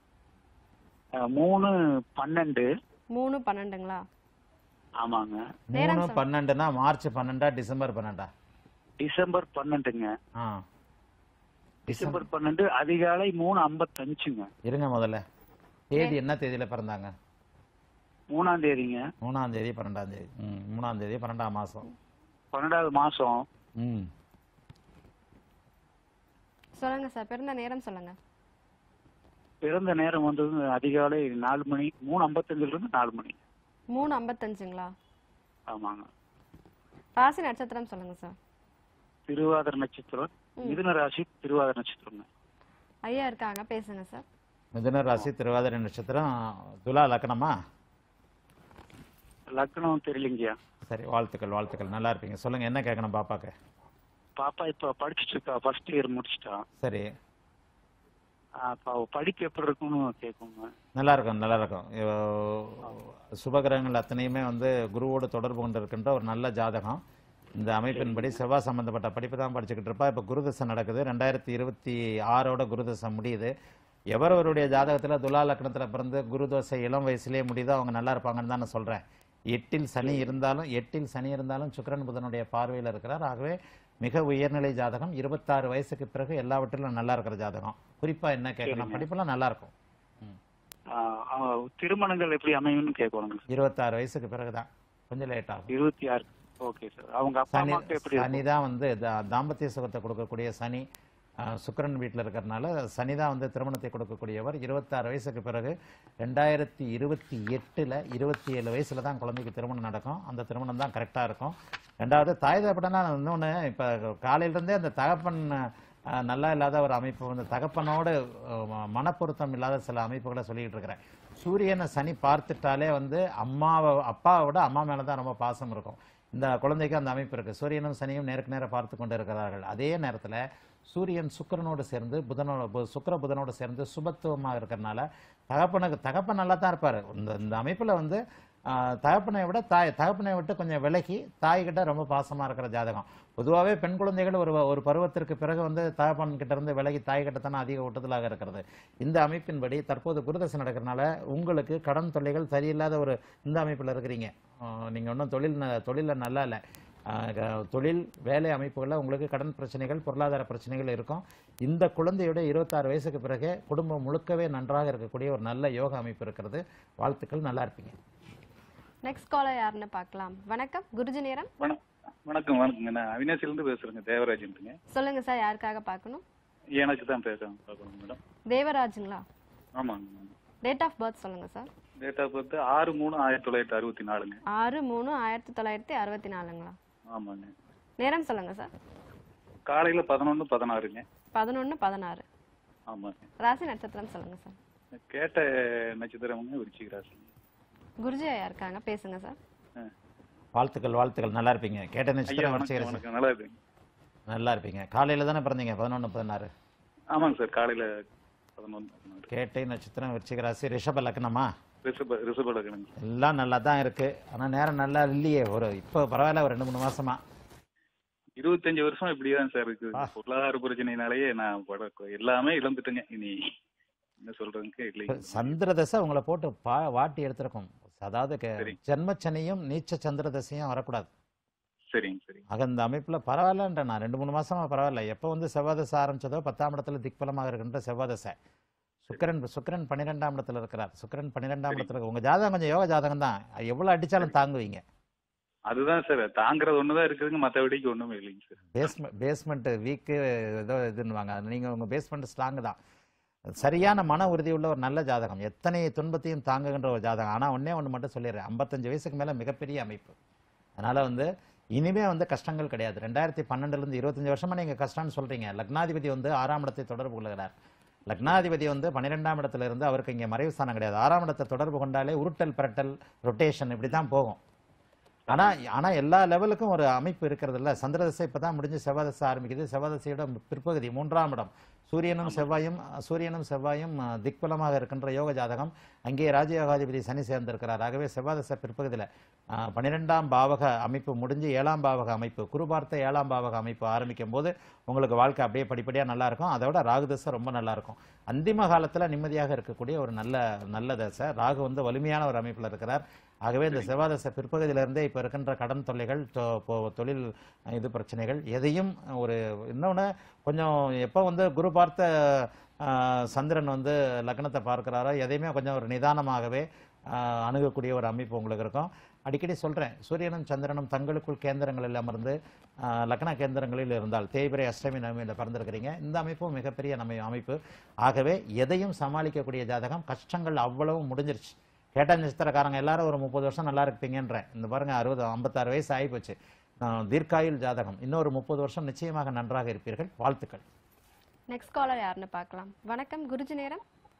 அஹ், மூணு பன்னெண்டு மூணு பன்னெண்டுங்களா ஆமாங்க மூணு பன்னெண்டுனா மார்ச் பன்னெண்டா டிசம்பர் பன்னெண்டா டிசம்பர் பன்னெண்டுங்க ஆ டிசம்பர் பன்னெண்டு அதிகாலை மூணு ஐம்பத்தஞ்சுங்க இருங்க முதல்ல தேதி என்ன தேதியில பிறந்தாங்க மூணாம் தேதிங்க மூணாம் தேதி பன்னெண்டாம் தேதி ம் மூணாம் தேதி பன்னெண்டாம் மாசம் பன்னெண்டாவது மாசம் ம் சொல்லுங்க சார் பிறந்த நேரம் சொல்லுங்க பிறந்த நேரம் வந்து அதிகாலை நாலு மணி மூணு ஐம்பத்தஞ்சுல இருந்து நாலு மணி மூணு ஐம்பத்தஞ்சுங்களா ஆமாங்க ராசி நட்சத்திரம் சொல்லுங்க சார் திருவாதிர நட்சத்திரம் ம். மிதுன ராசி திருவாதிர நட்சத்திரங்க ஐயா இருக்காங்க பேசுங்க சார் மிதுன ராசி திருவாதிரை நட்சத்திரம் துலா லக்னமா லக்னம் தெரியலங்கய்யா சரி வாழ்த்துக்கள் வாழ்த்துக்கள் நல்லா இருப்பீங்க சொல்லுங்க என்ன கேட்கணும் பாப்பாக்கு பாப்பா இப்ப படிச்சுட்டு இருக்கா ஃபர்ஸ்ட் இயர் முடிச்சிட்டா சரி அப்ப அவ படிப்பு எப்படி இருக்கும்னு கேட்குங்க நல்லா இருக்கும் நல்லா இருக்கும் இவ- சுபகிரகங்கள் அத்தனையுமே வந்து குருவோடு தொடர்பு கொண்டு இருக்கின்ற ஒரு நல்ல ஜாதகம் இந்த அமைப்பின்படி செவ்வாய் சம்பந்தப்பட்ட படிப்பு தான் படிச்சுக்கிட்டு இருப்பா இப்போ குருதசை நடக்குது ரெண்டாயிரத்தி இருபத்தி ஆறோட குருதசை முடியுது எவரவருடைய ஜாதகத்துல துலா லக்னத்துல பிறந்து குருதோசை இளம் வயசுலயே முடியுதோ அவங்க நல்லா இருப்பாங்கன்னு தான் நான் சொல்றேன் எட்டில் சனி இருந்தாலும் எட்டில் சனி இருந்தாலும் சுக்கிரன் புதனுடைய பார்வையில் இருக்கிறார் ஆகவே மிக உயர்நிலை ஜாதகம் இருபத்தாறு வயசுக்கு பிறகு எல்லாவற்றிலும் நல்லா இருக்கிற ஜாதகம் குறிப்பா என்ன கேட்கணும் சரிங்க. படிப்பெல்லாம் நல்லா இருக்கும் ஆஹ் அவ திருமணங்கள் எப்படி அமையும்னு கேட்கணுங்க இருபத்தாறு வயசுக்கு பிறகுதான் கொஞ்சம் லேட் ஆகும் இருபத்தி ஆறு ஓகே சார் அவங்க அப்பா சனி அம்மாவுக்கு எப்படி சனி இருக்கும் தான் வந்து தா- தாம்பத்திய சுகத்தை கொடுக்கக்கூடிய சனி அஹ், சுக்கிரன் வீட்டில் இருக்கிறனால சனி தான் வந்து திருமணத்தை கொடுக்கக்கூடியவர் இருபத்தாறு வயசுக்கு பிறகு ரெண்டாயிரத்தி இருபத்தி எட்டில் இருபத்தி ஏழு வயசுல தான் குழந்தைக்கு திருமணம் நடக்கும் அந்த திருமணம் தான் கரெக்டாக இருக்கும் ரெண்டாவது தாய் தகப்பனா இன்னொன்று இப்போ காலையிலேருந்தே அந்த தகப்பன் அஹ், நல்லா இல்லாத ஒரு அமைப்பு வந்து தகப்பனோடு அஹ், மனப்பொருத்தம் இல்லாத சில அமைப்புகளை சொல்லிக்கிட்டு இருக்கிறேன் சூரியனை சனி பார்த்துட்டாலே வந்து அம்மாவை அப்பாவை விட அம்மா மேலே தான் ரொம்ப பாசம் இருக்கும் இந்த குழந்தைக்கு அந்த அமைப்பு இருக்கு சூரியனும் சனியும் நேருக்கு நேர பார்த்து கொண்டு இருக்கிறார்கள் அதே நேரத்தில் சூரியன் சுக்கிரனோடு சேர்ந்து புதனோட பு- சுக்கிர புதனோடு சேர்ந்து சுபத்துவமாக இருக்கிறனால தகப்பனுக்கு தகப்பன் நல்லா தான் இருப்பார் இந்த இந்த அமைப்பில் வந்து ஆஹ், தகப்பனை விட தாய் தகப்பனை விட்டு கொஞ்சம் விலகி தாய்கிட்ட ரொம்ப பாசமாக இருக்கிற ஜாதகம் பொதுவாகவே பெண் குழந்தைகள் ஒரு ஒரு பருவத்திற்கு பிறகு வந்து தகப்பன் கிட்ட இருந்து விலகி தாய்கிட்ட தானே அதிக ஒட்டுதலாக இருக்கிறது இந்த அமைப்பின்படி தற்போது குருதசை நடக்கிறனால உங்களுக்கு கடன் தொல்லைகள் சரியில்லாத ஒரு இந்த அமைப்பில் இருக்கிறீங்க ஆஹ், நீங்க ஒன்றும் தொழில் ந- தொழில்ல நல்லா இல்லை ஆஹ் க- தொழில் வேலை அமைப்புகளில் உங்களுக்கு கடன் பிரச்சனைகள் பொருளாதார பிரச்சனைகள் இருக்கும் இந்த குழந்தையோட இருபத்தாறு வயசுக்கு பிறகு குடும்பம் முழுக்கவே நன்றாக இருக்கக்கூடிய ஒரு நல்ல யோக அமைப்பு இருக்கிறது வாழ்த்துக்கள் நல்லா இருப்பீங்க நெக்ஸ்ட் காலர் யாருன்னு பார்க்கலாம் வணக்கம் குருஜி நேரம் வணக்கம் வணக்கங்க நான் அவினாசிலிருந்து பேசுறேங்க தேவராஜன்ட்டுங்க சொல்லுங்க சார் யாருக்காக பார்க்கணும் எனக்கு தான் பேசுறேன் பார்க்கணும் மேடம் தேவராஜுங்களா ஆமாங்க டேட் ஆஃப் பர்த் சொல்லுங்க சார் டேட் ஆஃப் பர்த் ஆறு மூணு ஆயிரத்தி தொள்ளாயிரத்தி அறுபத்தி நாலுங்க ஆறு மூணு ஆயிரத்தி தொள்ளாயிரத்தி அறுபத்தி நாலுங்களா ஆமாங்க நேரம் சொல்லுங்க சார் காலையில பதினொன்று பதினாறுங்க பதினொன்று பதினாறு ஆமாங்க ராசி நட்சத்திரம் சொல்லுங்க சார் கேட்ட நட்சத்திரமுங்க விருச்சிக ராசி குருஜி ஐயா இருக்காங்க பேசுங்க சார் வாழ்த்துக்கள் வாழ்த்துக்கள் நல்லா இருப்பீங்க கேட்ட ஐயா நட்சத்திரம் வணக்கம் வரிசை வணக்கம் நல்லா இருக்குங்க நல்லா இருப்பீங்க காலையில தானே பிறந்தீங்க பதினொன்று பதினாறு ஆமாங்க சார் காலையில பதினொன்று பதினாறு கேட்டை நட்சத்திரம் விருச்சிக ராசி ரிஷப லக்னமா ரிசப ரிசப லக்னங்க எல்லாம் நல்லா தான் இருக்கு ஆனா நேரம் நல்லா இல்லையே ஒரு இப்போ பரவாயில்ல ஒரு ரெண்டு மூணு மாசமா இருபத்தஞ்சு வருஷம் இப்படிதான் சார் இருக்கு பொருளாதார பிரச்சனைனாலேயே நான் பட எல்லாமே இழந்துட்டேங்க இனி என்ன சொல்றதுக்கு இல்லைங்க சந்திர தசை உங்களை போட்டு பா வாட்டி எடுத்திருக்கும் அதாவது கே- ஜென்மச்சனியும் நீச்ச சந்திர தசையும் வரக்கூடாது சரிங்க சரிங்க ஆக இந்த அமைப்புல பரவாயில்லன்ற நான் ரெண்டு மூணு மாசமா பரவாயில்ல எப்போ வந்து செவ்வாய் தசை ஆரம்பிச்சதோ பத்தாம் இடத்துல திக்பலமாக இருக்கின்ற செவ்வாய் தசை சுக்கிரன் சுக்கிரன் பன்னிரெண்டாம் இடத்துல இருக்கிறார் சுக்கிரன் பன்னிரெண்டாம் இடத்துல இருக்கு. உங்க ஜாதகம் கொஞ்சம் யோக ஜாதகம் தான் எவ்வளவு அடிச்சாலும் தாங்குவீங்க அதுதான் சார் தாங்குறது ஒண்ணுதான் இருக்குதுங்க மத்தபடிக்கு ஒண்ணுமே இல்லைங்க சார் பேஸ்மெண்ட் பேஸ்மெண்ட் வீக்கு ஏதோ இதுன்னுவாங்க நீங்க உங்க பேஸ்மெண்ட் ஸ்ட்ராங் தான் சரியான மன உறுதி உள்ள ஒரு நல்ல ஜாதகம் எத்தனை துன்பத்தையும் தாங்குகின்ற ஒரு ஜாதகம் ஆனா ஒண்ணே ஒண்ணு மட்டும் சொல்லிடுறேன் ஐம்பத்தஞ்சு வயசுக்கு மேல மிகப்பெரிய அமைப்பு அதனால வந்து இனிமே வந்து கஷ்டங்கள் கிடையாது ரெண்டாயிரத்தி பன்னெண்டுல இருந்து இருபத்தஞ்சு வருஷமா நீங்க கஷ்டம்னு சொல்றீங்க லக்னாதிபதி வந்து ஆறாம் இடத்தை தொடர்பு கொள்கிறார் லக்னாதிபதி வந்து பன்னிரெண்டாம் இடத்துல இருந்து அவருக்கு இங்க மறைவு ஸ்தானம் கிடையாது ஆறாம் இடத்தை தொடர்பு கொண்டாலே உருட்டல் பிரட்டல் ரொட்டேஷன் இப்படி தான் போகும் ஆனா ஆனா எல்லா லெவலுக்கும் ஒரு அமைப்பு இருக்கிறது இல்ல சந்திரதசை இப்பதான் முடிஞ்சு செவ்வாதசை ஆரம்பிக்குது செவ்வாதசையோட பிற்பகுதி மூன்றாம் இடம் சூரியனும் செவ்வாயும் சூரியனும் செவ்வாயும் அஹ், திக்பலமாக இருக்கின்ற யோக ஜாதகம் அங்கே ராஜயோகாதிபதி சனி சேர்ந்திருக்கிறார் ஆகவே செவ்வாதசை பிற்பகுதியில் பன்னிரெண்டாம் பாவக அமைப்பு முடிஞ்சு ஏழாம் பாவக அமைப்பு குருபார்த்த ஏழாம் பாவக அமைப்பு ஆரம்பிக்கும் போது உங்களுக்கு வாழ்க்கை அப்படியே படிப்படியாக நல்லா இருக்கும் அதோட ராகு தசை ரொம்ப நல்லா இருக்கும் அந்திம காலத்துல நிம்மதியாக இருக்கக்கூடிய ஒரு நல்ல நல்ல தசை ராகு வந்து வலிமையான ஒரு அமைப்புல இருக்கிறார் ஆகவே இந்த செவ்வாதசை பிற்பகுதியிலிருந்தே இப்போ இருக்கின்ற கடன் தொல்லைகள் தொ- பொ- தொழில் இது பிரச்சனைகள் எதையும் ஒரு இன்னொன்று கொஞ்சம் எப்போ வந்து குரு பார்த்த ஆஹ், சந்திரன் வந்து லக்னத்தை பார்க்கிறாரோ எதையுமே கொஞ்சம் ஒரு நிதானமாகவே ஆஹ், அணுகக்கூடிய ஒரு அமைப்பு உங்களுக்கு இருக்கும் அடிக்கடி சொல்றேன் சூரியனும் சந்திரனும் தங்களுக்குள் கேந்திரங்களில் அமர்ந்து ஆஹ், லக்ன கேந்திரங்களில் இருந்தால் தேய்பிரை அஷ்டமி நவமியில் பிறந்திருக்கிறீங்க இந்த அமைப்பும் மிகப்பெரிய நம்ம அமைப்பு ஆகவே எதையும் சமாளிக்கக்கூடிய ஜாதகம் கஷ்டங்கள் அவ்வளவு முடிஞ்சிருச்சு கேட்ட நட்சத்திரக்காரங்க எல்லாரும் ஒரு முப்பது வருஷம் நல்லா இருப்பீங்கன்றேன் இந்த பாருங்க அறுபது ஐம்பத்தாறு வயசு ஆகிப்போச்சு ஆஹ், தீர்க்காயுள் ஜாதகம் இன்னொரு முப்பது வருஷம் நிச்சயமாக நன்றாக இருப்பீர்கள் வாழ்த்துக்கள் நெக்ஸ்ட் காலர் யாருன்னு பார்க்கலாம் வணக்கம் குருஜி நேரம்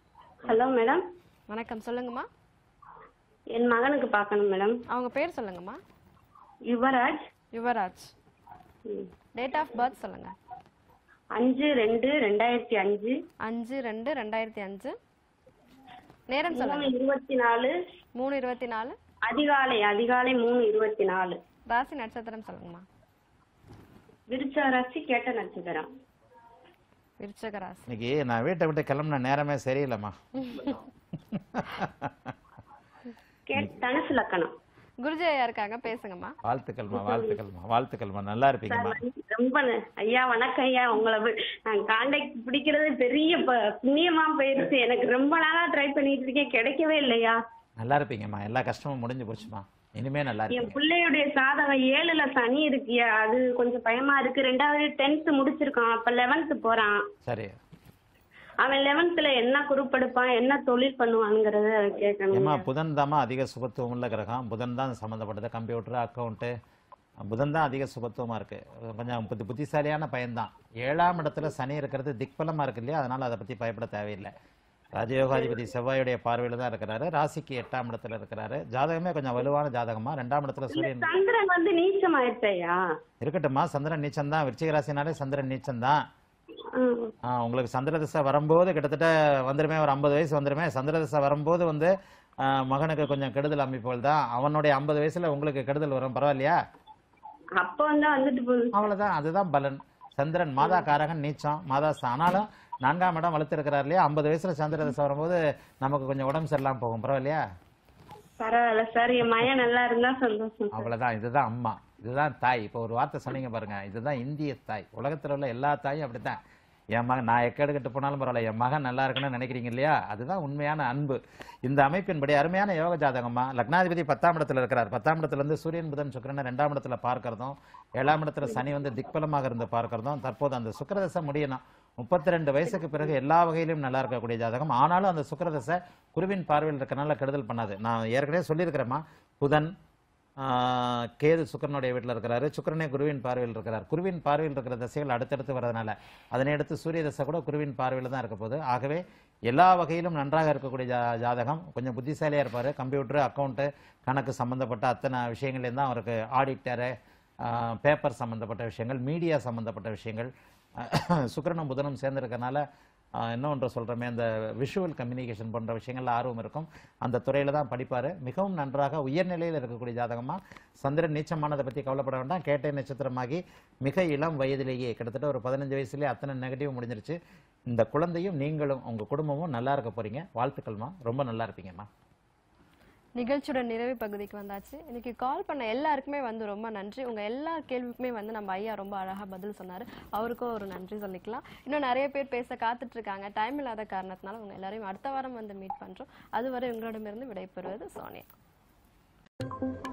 ஹலோ மேடம் வணக்கம் சொல்லுங்கம்மா என் மகனுக்கு பார்க்கணும் மேடம் அவங்க பேர் சொல்லுங்கம்மா Yuvaraj Yuvaraj date of birth சொல்லுங்க அஞ்சு ரெண்டு ரெண்டாயிரத்தி அஞ்சு அஞ்சு ரெண்டு ரெண்டாயிரத்தி அஞ்சு நேரம் மூணு சொல்லுங்க இருபத்தி நாலு மூணு இருபத்தி நாலு அதிகாலை அதிகாலை மூணு இருபத்தி நாலு ராசி நட்சத்திரம் சொல்லுங்கம்மா விருச்ச ராசி கேட்ட நட்சத்திரம் விருச்சக ராசி இன்னைக்கு நான் வீட்டை விட்டு கிளம்புன நேரமே சரியில்லைம்மா கே தனுசு லக்கணம் குருஜி ஐயா இருக்காங்க பேசுங்கம்மா வாழ்த்துக்கள்மா வாழ்த்துக்கள்மா வாழ்த்துக்கள்மா நல்லா இருப்பீங்கம்மா ரொம்ப ந- ஐயா வணக்கம் ஐயா உங்களை வி- நான் காண்டாக்ட் பிடிக்கிறது பெரிய ப- புண்ணியமா போயிருச்சு எனக்கு ரொம்ப நாளா ட்ரை பண்ணிட்டு இருக்கேன் கிடைக்கவே இல்லையா நல்லா இருப்பீங்கம்மா எல்லா கஷ்டமும் முடிஞ்சு போச்சுமா இனிமே நல்லா என் இருப்பீங்க பிள்ளையுடைய சாதகம் ஏழுல சனி இருக்கியா அது கொஞ்சம் பயமா இருக்கு ரெண்டாவது டென்த் முடிச்சிருக்கான் அப்ப லெவன்த் போறான் சரி அவன் லெவன்த்ல என்ன குரூப் எடுப்பான் என்ன தொழில் பண்ணுவான்ங்கறத கேட்கணும் ஏமா புதன் தாம்மா அதிக சுபத்துவம் உள்ள கிரகம் புதன் தான் சம்மந்தப்பட்டது கம்ப்யூட்டர் அக்கௌண்ட்டு புதன் தான் அதிக சுபத்துவமா இருக்கு கொஞ்சம் புத்தி புத்திசாலியான பையன்தான் ஏழாம் இடத்துல சனி இருக்கிறது திக்பலமா இருக்கு இல்லையா அதனால அதை பத்தி பயப்பட தேவையில்லை ராஜயோகாதிபதி செவ்வாயுடைய பார்வையில தான் இருக்கிறாரு ராசிக்கு எட்டாம் இடத்துல இருக்கிறாரு ஜாதகமே கொஞ்சம் வலுவான ஜாதகமா ரெண்டாம் இடத்துல சூரியன் சந்திரன் வந்து நீச்சம் ஆயிடுச்சையா இருக்கட்டும்மா சந்திரன் நீச்சம் தான் விருச்சிக ராசினாலே சந்திரன் நீச்சம் தான் ஆ, உங்களுக்கு சந்திர திசை வரும்போது கிட்டத்தட்ட வந்துருமே ஒரு ஐம்பது வயசு வந்துருமே சந்திர திசை வரும்போது வந்து ஆ, மகனுக்கு கொஞ்சம் கெடுதல் அமைப்புகள் தான் அவனுடைய ஐம்பது வயசுல உங்களுக்கு கெடுதல் வரும் பரவாயில்லையா அப்ப வந்து வந்துட்டு போகுது அவ்வளவுதான் அதுதான் பலன் சந்திரன் மாதா காரகன் நீச்சம் மாதா ச- ஆனாலும் நான்காம் இடம் வளர்த்திருக்கிறார் இல்லையா ஐம்பது வயசுல சந்திர திசை வரும்போது நமக்கு கொஞ்சம் உடம்பு சரியில்லாம போகும் பரவாயில்லையா பரவாயில்ல சார் என் மயன் நல்லா இருந்தா சந்தோஷம் அவ்வளவுதான் இதுதான் அம்மா இதுதான் தாய் இப்போ ஒரு வார்த்தை சொன்னீங்க பாருங்க இதுதான் இந்திய தாய் உலகத்துல உள்ள எல்லா தாயும் அப்படித்தான் என் மகன் நான் எக்கேடு கெட்டு போனாலும் பரவாயில்ல என் மகன் நல்லா இருக்கணும்னு நினைக்கிறீங்க இல்லையா அதுதான் உண்மையான அன்பு இந்த அமைப்பின்படி அருமையான யோக ஜாதகமா லக்னாதிபதி பத்தாம் இடத்துல இருக்கிறார் பத்தாம் இடத்துல இருந்து சூரியன் புதன் சுக்கிரனை ரெண்டாம் இடத்துல பார்க்கறதும் ஏழாம் இடத்துல சனி வந்து திக்பலமாக இருந்து பார்க்கறதும் தற்போது அந்த சுக்கிரதசை முடியணும் முப்பத்தி ரெண்டு வயசுக்கு பிறகு எல்லா வகையிலும் நல்லா இருக்கக்கூடிய ஜாதகம் ஆனாலும் அந்த சுக்கிரதசை குருவின் பார்வையில் இருக்கனால கெடுதல் பண்ணாது நான் ஏற்கனவே சொல்லியிருக்கிறேம்மா புதன் ஆஹ், கேது சுக்கிரனுடைய வீட்டில் இருக்கிறாரு சுக்கிரனே குருவின் பார்வையில் இருக்கிறார் குருவின் பார்வையில் இருக்கிற தசைகள் அடுத்தடுத்து வரதுனால அதனை அடுத்து சூரிய தசை கூட குருவின் பார்வையில் தான் இருக்க போகுது ஆகவே எல்லா வகையிலும் நன்றாக இருக்கக்கூடிய ஜா ஜாதகம் கொஞ்சம் புத்திசாலியாக இருப்பார் கம்ப்யூட்டர் அக்கௌண்ட்டு கணக்கு சம்மந்தப்பட்ட அத்தனை விஷயங்கள்லேயும் தான் அவருக்கு ஆடிட்டரு பேப்பர் சம்மந்தப்பட்ட விஷயங்கள் மீடியா சம்மந்தப்பட்ட விஷயங்கள் சுக்கிரனும் புதனும் சேர்ந்திருக்கனால ஆஹ், இன்னொன்று சொல்கிறோமே அந்த விஷுவல் கம்யூனிகேஷன் போன்ற விஷயங்கள்ல ஆர்வம் இருக்கும் அந்த துறையில் தான் படிப்பார் மிகவும் நன்றாக உயர்நிலையில் இருக்கக்கூடிய ஜாதகமாக சந்திரன் நீச்சமானதை பற்றி கவலைப்பட வேண்டாம் கேட்டை நட்சத்திரமாகி மிக இளம் வயதிலேயே கிட்டத்தட்ட ஒரு பதினஞ்சு வயசுலேயே அத்தனை நெகட்டிவ் முடிஞ்சிருச்சு இந்த குழந்தையும் நீங்களும் உங்கள் குடும்பமும் நல்லா இருக்க போகிறீங்க வாழ்த்துக்கள்மா ரொம்ப நல்லா இருப்பீங்கம்மா நிகழ்ச்சியோட நிறைவு பகுதிக்கு வந்தாச்சு இன்னைக்கு கால் பண்ண எல்லாருக்குமே வந்து ரொம்ப நன்றி உங்க எல்லா கேள்விக்குமே வந்து நம்ம ஐயா ரொம்ப அழகா பதில் சொன்னாரு அவருக்கும் ஒரு நன்றி சொல்லிக்கலாம் இன்னும் நிறைய பேர் பேச காத்துட்டு இருக்காங்க டைம் இல்லாத காரணத்தினால உங்க எல்லாரையும் அடுத்த வாரம் வந்து மீட் பண்றோம் அதுவரை உங்களிடமிருந்து விடைபெறுவது சோனியா